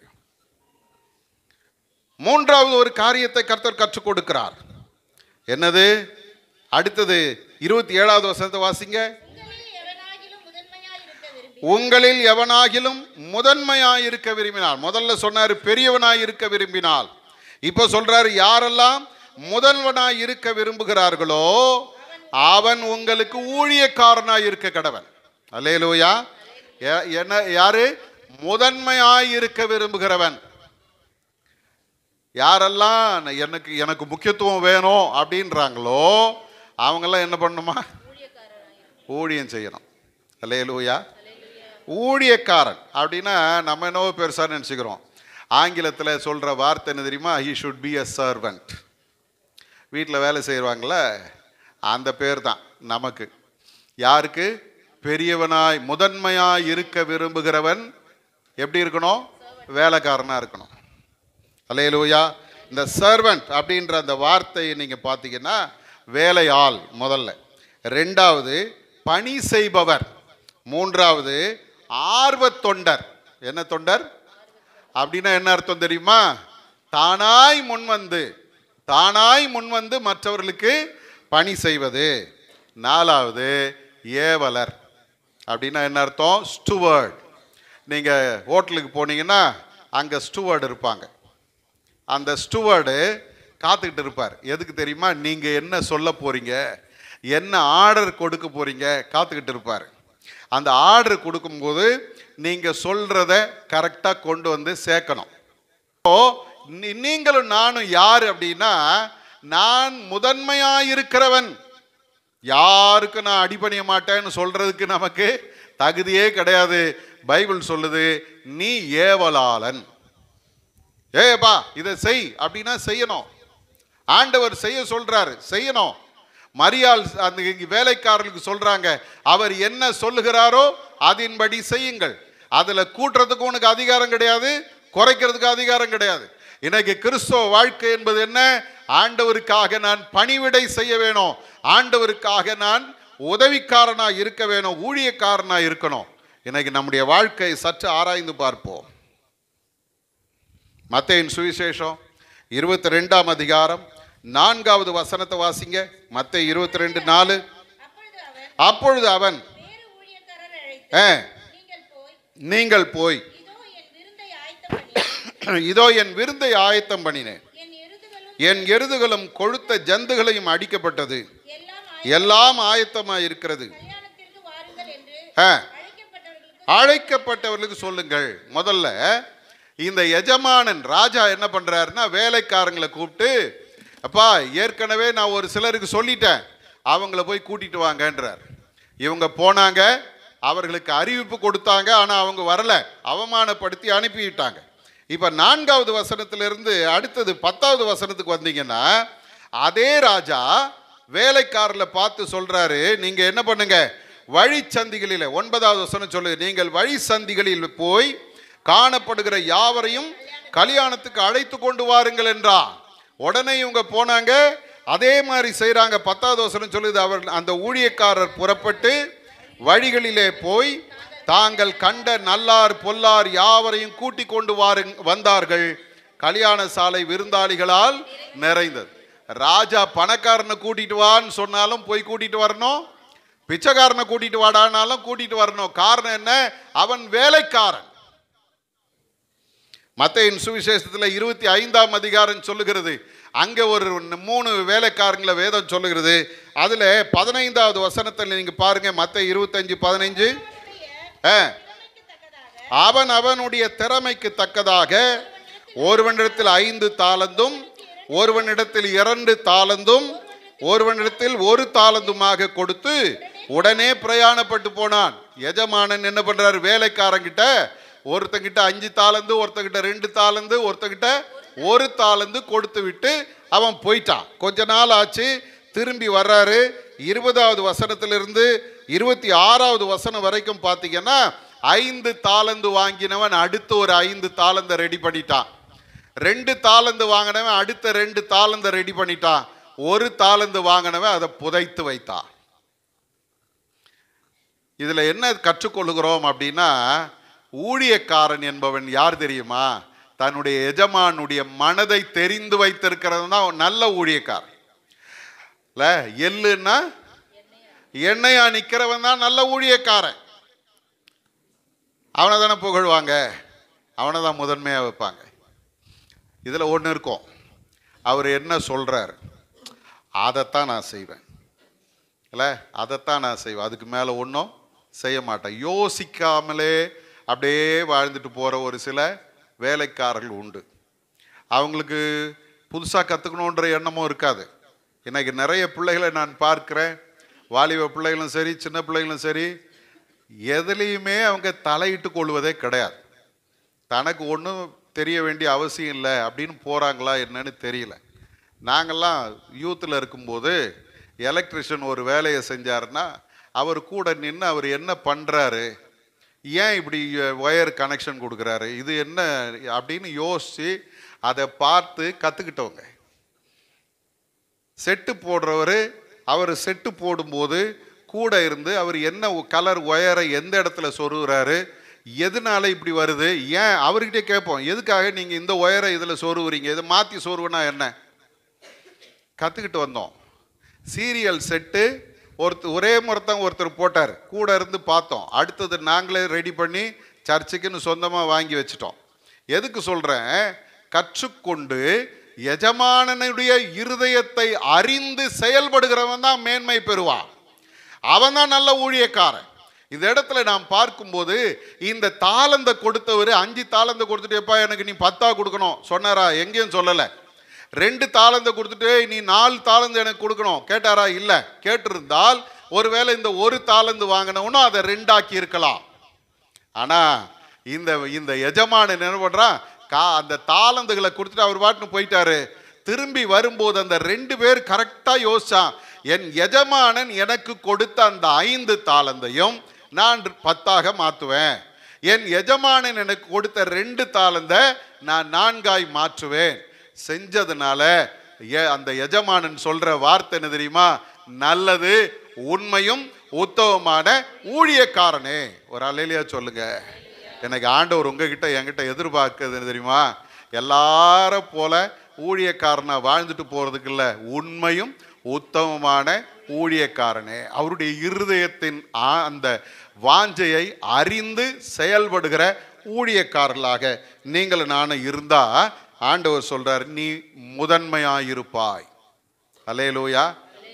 மூன்றாவது ஒரு காரியத்தை கர்த்தர் கற்றுக் கொடுக்கிறார் என்னது அடுத்தது இருபத்தி ஏழாவது வசனத்தை வாசிங்க உங்களில் எவனாகிலும் முதன்மையாய் இருக்க உங்களில் எவனாகிலும் முதன்மையாய் இருக்க விரும்பினால் விரும்பினால் முதல்ல சொன்னார் பெரியவனாய் இருக்க விரும்பினால் இப்போ சொல்றாரு யாரெல்லாம் முதல்வனாய் இருக்க விரும்புகிறார்களோ அவன் உங்களுக்கு ஊழியக்காரனாய் இருக்க கடவன் அல்லேலூயா எ- என்ன யாரு முதன்மையாய் இருக்க விரும்புகிறவன் யாரெல்லாம் எனக்கு எனக்கு முக்கியத்துவம் வேணும் அப்படின்றாங்களோ அவங்கெல்லாம் என்ன பண்ணணுமா ஊழியம் செய்யணும் அல்லேலூயா ஊழியக்காரன் அப்படின்னா நம்ம என்னவோ பெருசாக நினச்சிக்கிறோம் ஆங்கிலத்தில் சொல்கிற வார்த்தை என்ன தெரியுமா he should be a servant வீட்டில் வேலை செய்வாங்கள அந்த பேர் தான் நமக்கு யாருக்கு பெரியவனாய் முதன்மையாய் இருக்க விரும்புகிறவன் எப்படி இருக்கணும் வேலைக்காரனா இருக்கணும் அல்லேலூயா இந்த சர்வெண்ட் அப்படின்ற அந்த வார்த்தையை நீங்க பார்த்தீங்கன்னா வேலையாள் முதல்ல ரெண்டாவது பணி செய்பவர் மூன்றாவது ஆர்வத் தொண்டர் என்ன தொண்டர் அப்படின்னா என்ன அர்த்தம் தெரியுமா தானாய் முன்வந்து தானாய் முன்வந்து மற்றவர்களுக்கு பணி செய்வது நாலாவது ஏவலர் அப்படின்னா என்ன அர்த்தம் ஸ்டுவர்ட் நீங்கள் ஹோட்டலுக்கு போனீங்கன்னா அங்கே ஸ்டுவர்டு இருப்பாங்க அந்த ஸ்டுவர்டு காத்துக்கிட்டு இருப்பார் எதுக்கு தெரியுமா நீங்கள் என்ன சொல்ல போறீங்க என்ன ஆர்டர் கொடுக்க போறீங்க காத்துக்கிட்டு இருப்பார் அந்த ஆர்டர் கொடுக்கும்போது நீங்கள் சொல்கிறத கரெக்டாக கொண்டு வந்து சேர்க்கணும் இப்போ நீ- நீங்களும் நானும் யார் அப்படின்னா நான் முதன்மையாக இருக்கிறவன் யாருக்கு நான் அடிபணிய மாட்டேன்னு சொல்றதுக்கு நமக்கு தகுதியே கிடையாது பைபிள் சொல்லுது நீ ஏவலாளன் ஏப்பா இதை செய் அப்படின்னா செய்யணும் ஆண்டவர் செய்ய சொல்றாரு செய்யணும் மரியாள் அந்த இங்க வேலைக்காரர்களுக்கு சொல்றாங்க அவர் என்ன சொல்லுகிறாரோ அதன்படி செய்யுங்கள் அதுல கூட்டுறதுக்கு உனக்கு அதிகாரம் கிடையாது குறைக்கிறதுக்கு அதிகாரம் கிடையாது இன்னைக்கு கிறிஸ்தவ வாழ்க்கை என்பது என்ன ஆண்டவருக்காக நான் பணிவிடை செய்ய வேணும் ஆண்டவருக்காக நான் உதவிக்காரனா இருக்க வேணும் ஊழியக்காரனா இருக்கணும் இன்னைக்கு நம்முடைய வாழ்க்கை சற்று ஆராய்ந்து பார்ப்போம் மத்தேயின் சுவிசேஷம் இருபத்தி ரெண்டாம் அதிகாரம் நான்காவது வசனத்தை வாசிங்க மத்த இருபத்தி ரெண்டு நாலு அப்பொழுது அப்பொழுது அவன் அவன் வேறு ஊழியக்காரர் "ஆ, அழைத்து நீங்கள் போய் நீங்கள் போய் இதோ என் விருந்தை ஆயத்தம் பண்ணி இதோ என் விருந்தை ஆயத்தம் பண்ணினேன் என் எருதுகளும் என் எருதுகளும் கொழுத்த ஜந்துகளையும் அடிக்கப்பட்டது எல்லாம் எல்லாம் ஆயத்தமாக இருக்கிறது கல்யாணத்திற்கு வாருங்கள் என்று ஆ, அழைக்கப்பட்டவர்களுக்கு அழைக்கப்பட்டவர்களுக்கு சொல்லுங்கள் முதல்ல இந்த எஜமானன் ராஜா என்ன பண்றாருன்னா வேலைக்காரங்களை கூப்பிட்டு அப்பா ஏற்கனவே நான் ஒரு சிலருக்கு சொல்லிட்டேன் அவங்கள போய் கூட்டிட்டு வாங்கன்றார் இவங்க போனாங்க அவர்களுக்கு அறிவிப்பு கொடுத்தாங்க ஆனா அவங்க வரல அவமானப்படுத்தி அனுப்பிவிட்டாங்க இப்ப நான்காவது வசனத்திலிருந்து அடுத்தது பத்தாவது வசனத்துக்கு வந்தீங்கன்னா அதே ராஜா வேலைக்காரர்ல பார்த்து சொல்றாரு நீங்க என்ன பண்ணுங்க வழிச்சந்திகளில் ஒன்பதாவது வசனம் சொல்லுங்க நீங்கள் வழி சந்திகளில் போய் காணப்படுகிற யாவரையும் கல்யாணத்துக்கு அழைத்து கொண்டு வாருங்கள் என்றார் உடனே இவங்க போனாங்க அதே மாதிரி செய்றாங்க பத்தாவது வசனம் சொல்லுது அவர் அந்த ஊழியக்காரர் புறப்பட்டு வழிகளிலே போய் தாங்கள் கண்ட நல்லார் பொல்லார் யாவரையும் கூட்டிக் கொண்டு வாருங் வந்தார்கள் கல்யாண சாலை விருந்தாளிகளால் நிறைந்தது ராஜா பணக்காரனை கூட்டிட்டு வான்னு சொன்னாலும் போய் கூட்டிட்டு வரணும் பிச்சைக்காரனை கூட்டிட்டு வாடானாலும் கூட்டிட்டு வரணும் காரணம் என்ன அவன் வேலைக்காரன் மத்தையின் சுவிசேஷத்தில் இருபத்தி ஐந்தாம் அதிகாரம் சொல்லுகிறது அங்கே ஒரு மூணு வேலைக்காரங்களை வேதம் சொல்லுகிறது அதில் பதினைந்தாவது வசனத்தில் நீங்கள் பாருங்க மத்த இருபத்தஞ்சு பதினைஞ்சு ஆ அவன் அவனுடைய திறமைக்கு தக்கதாக ஒருவனிடத்தில் ஐந்து தாளந்தும் ஒருவனிடத்தில் இரண்டு தாளந்தும் ஒருவனிடத்தில் ஒரு தாளந்துமாக கொடுத்து உடனே பிரயாணப்பட்டு போனான் எஜமானன் என்ன பண்றாரு வேலைக்காரங்கிட்ட ஒருத்தங்கிட்ட அஞ்சு தாளந்து ஒருத்தங்கிட்ட ரெண்டு தாளந்து ஒருத்தங்கிட்ட ஒரு தாளந்து கொடுத்து விட்டு அவன் போயிட்டான் கொஞ்ச நாள் ஆச்சு திரும்பி வர்றாரு இருபதாவது வசனத்திலிருந்து இருபத்தி ஆறாவது வசனம் வரைக்கும் பார்த்தீங்கன்னா ஐந்து தாளந்து வாங்கினவன் அடுத்து ஒரு ஐந்து தாளந்தை ரெடி பண்ணிட்டான் ரெண்டு தாளந்து வாங்கினவன் அடுத்த ரெண்டு தாளந்தை ரெடி பண்ணிட்டான் ஒரு தாளந்து வாங்கினவன் அதை புதைத்து வைத்தான் இதுல என்ன கற்றுக்கொள்கிறோம் அப்படின்னா ஊழியக்காரன் என்பவன் யார் தெரியுமா தன்னுடைய எஜமானுடைய மனதை தெரிந்து வைத்திருக்கிறது தான் நல்ல ஊழியக்காரன் இல்ல எள்ளுன்னா எண்ணெயா நிக்கிறவன் தான் நல்ல ஊழியக்காரன் அவனை தானே புகழ்வாங்க அவனை தான் முதன்மையாக வைப்பாங்க இதில் ஒன்று இருக்கும் அவர் என்ன சொல்கிறார் அதைத்தான் நான் செய்வேன் இல்லை அதைத்தான் நான் செய்வேன் அதுக்கு மேலே ஒன்றும் செய்ய மாட்டேன் யோசிக்காமலே அப்படியே வாழ்ந்துட்டு போகிற ஒரு சில வேலைக்காரர்கள் உண்டு அவங்களுக்கு புதுசாக கற்றுக்கணுன்ற எண்ணமும் இருக்காது இன்னைக்கு நிறைய பிள்ளைகளை நான் பார்க்கிறேன் வாலிப பிள்ளைகளும் சரி சின்ன பிள்ளைகளும் சரி எதுலேயுமே அவங்க தலையிட்டு கொள்வதே கிடையாது தனக்கு ஒன்றும் தெரிய வேண்டிய அவசியம் இல்லை அப்படின்னு போகிறாங்களா என்னன்னு தெரியல நாங்கள்லாம் யூத்தில் இருக்கும்போது எலக்ட்ரிஷியன் ஒரு வேலையை செஞ்சாருன்னா அவர் கூட நின்று அவர் என்ன பண்ணுறாரு ஏன் இப்படி ஒயர் கனெக்ஷன் கொடுக்குறாரு இது என்ன அப்படின்னு யோசித்து அதை பார்த்து கற்றுக்கிட்டவங்க செட்டு போடுறவர் அவர் செட்டு போடும்போது கூட இருந்து அவர் என்ன கலர் ஒயரை எந்த இடத்துல சொருகிறாரு எதனால இப்படி வருது ஏன் அவர்கிட்ட கேட்போம் எதுக்காக நீங்கள் இந்த ஒயரை இதில் சொருவுறீங்க இதை மாற்றி சொருவுனா என்ன கற்றுக்கிட்டு வந்தோம் சீரியல் செட்டு ஒருத்தர் ஒரே முறைத்தான் ஒருத்தர் போட்டார் கூட இருந்து பார்த்தோம் அடுத்தது நாங்களே ரெடி பண்ணி சர்ச்சுக்குன்னு சொந்தமாக வாங்கி வச்சிட்டோம் எதுக்கு சொல்கிறேன் கற்றுக்கொண்டு எஜமானனுடைய இருதயத்தை அறிந்து செயல்படுகிறவன் தான் மேன்மை பெறுவான் அவன் தான் நல்ல ஊழியக்காரன் இந்த இடத்துல நாம் பார்க்கும்போது இந்த தாளந்த கொடுத்தவர் அஞ்சு தாளந்த கொடுத்துட்டு எப்பா எனக்கு நீ பத்தா கொடுக்கணும் சொன்னாரா எங்கேயும் சொல்லலை ரெண்டு தாளந்த கொடுத்துட்டு நீ நாலு தாளந்து எனக்கு கொடுக்கணும் கேட்டாரா இல்லை கேட்டிருந்தால் ஒருவேளை இந்த ஒரு தாளந்து வாங்கினவனும் அதை ரெண்டாக்கி இருக்கலாம் ஆனா இந்த இந்த எஜமானன் என்ன பண்றான் கா அந்த தாளந்துகளை கொடுத்துட்டு அவர் பாட்டுன்னு போயிட்டாரு திரும்பி வரும்போது அந்த ரெண்டு பேர் கரெக்டா யோசிச்சான் என் எஜமானன் எனக்கு கொடுத்த அந்த ஐந்து தாளந்தையும் நான் பத்தாக மாத்துவேன் என் எஜமானன் எனக்கு கொடுத்த ரெண்டு தாளந்த நான் நான்காய் மாற்றுவேன் செஞ்சதுனால எ- அந்த எஜமானன் சொல்ற வார்த்தை என்ன தெரியுமா நல்லது உண்மையும் உத்தவமான ஊழியக்காரனே ஒரு அலையிலையா சொல்லுங்க எனக்கு ஆண்டவர் உங்ககிட்ட என்கிட்ட எதிர்பார்க்குறது என்ன தெரியுமா எல்லாரும் போல ஊழியக்காரனா வாழ்ந்துட்டு போறதுக்கு இல்ல உண்மையும் உத்தமமான ஊழியக்காரனே அவருடைய இருதயத்தின் ஆ- அந்த வாஞ்சையை அறிந்து செயல்படுகிற ஊழியக்காரர்களாக நீங்கள் நானும் இருந்தா ஆண்டவர் சொல்றார் நீ முதன்மையாயிருப்பாய் அலேலூயா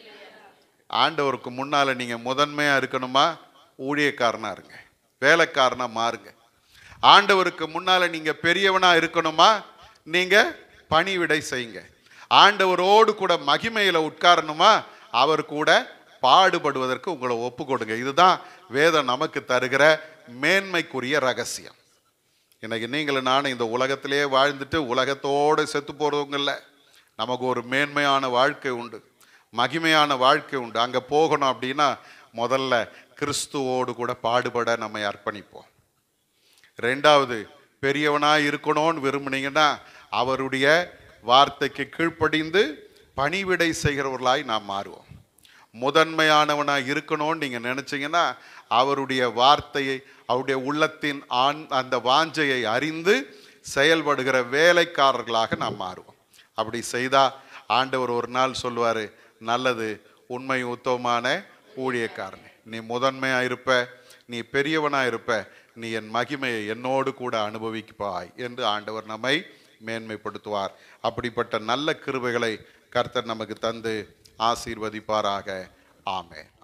ஆண்டவருக்கு முன்னால நீங்க முதன்மையா இருக்கணுமா ஊழியக்காரனா இருங்க வேலைக்காரனா மாறுங்க ஆண்டவருக்கு முன்னால நீங்க பெரியவனா இருக்கணுமா நீங்க பணிவிடை செய்யுங்க ஆண்டவரோடு கூட மகிமையில உட்காரணுமா அவர் கூட பாடுபடுவதற்கு உங்களை ஒப்பு கொடுங்க இதுதான் வேதம் நமக்கு தருகிற மேன்மைக்குரிய ரகசியம் இன்னைக்கு நீங்களும் நானும் இந்த உலகத்திலே வாழ்ந்துட்டு உலகத்தோடு செத்து போகிறவங்க இல்லை நமக்கு ஒரு மேன்மையான வாழ்க்கை உண்டு மகிமையான வாழ்க்கை உண்டு அங்கே போகணும் அப்படின்னா முதல்ல கிறிஸ்துவோடு கூட பாடுபட நம்மை அர்ப்பணிப்போம் ரெண்டாவது பெரியவனாக இருக்கணும்னு விரும்புனீங்கன்னா அவருடைய வார்த்தைக்கு கீழ்ப்படிந்து பணிவிடை செய்கிறவர்களாய் நாம் மாறுவோம் முதன்மையானவனாக இருக்கணும்னு நீங்கள் நினச்சிங்கன்னா அவருடைய வார்த்தையை அவருடைய உள்ளத்தின் ஆண் அந்த வாஞ்சையை அறிந்து செயல்படுகிற வேலைக்காரர்களாக நாம் மாறுவோம் அப்படி செய்தால் ஆண்டவர் ஒரு நாள் சொல்லுவார் நல்லது உண்மை உத்தவமான ஊழியக்காரனே நீ முதன்மையாக இருப்ப நீ பெரியவனாக இருப்ப நீ என் மகிமையை என்னோடு கூட அனுபவிப்பாய் என்று ஆண்டவர் நம்மை மேன்மைப்படுத்துவார் அப்படிப்பட்ட நல்ல கிருபைகளை கர்த்தர் நமக்கு தந்து ஆசீர்வதிப்பாராக ஆமென்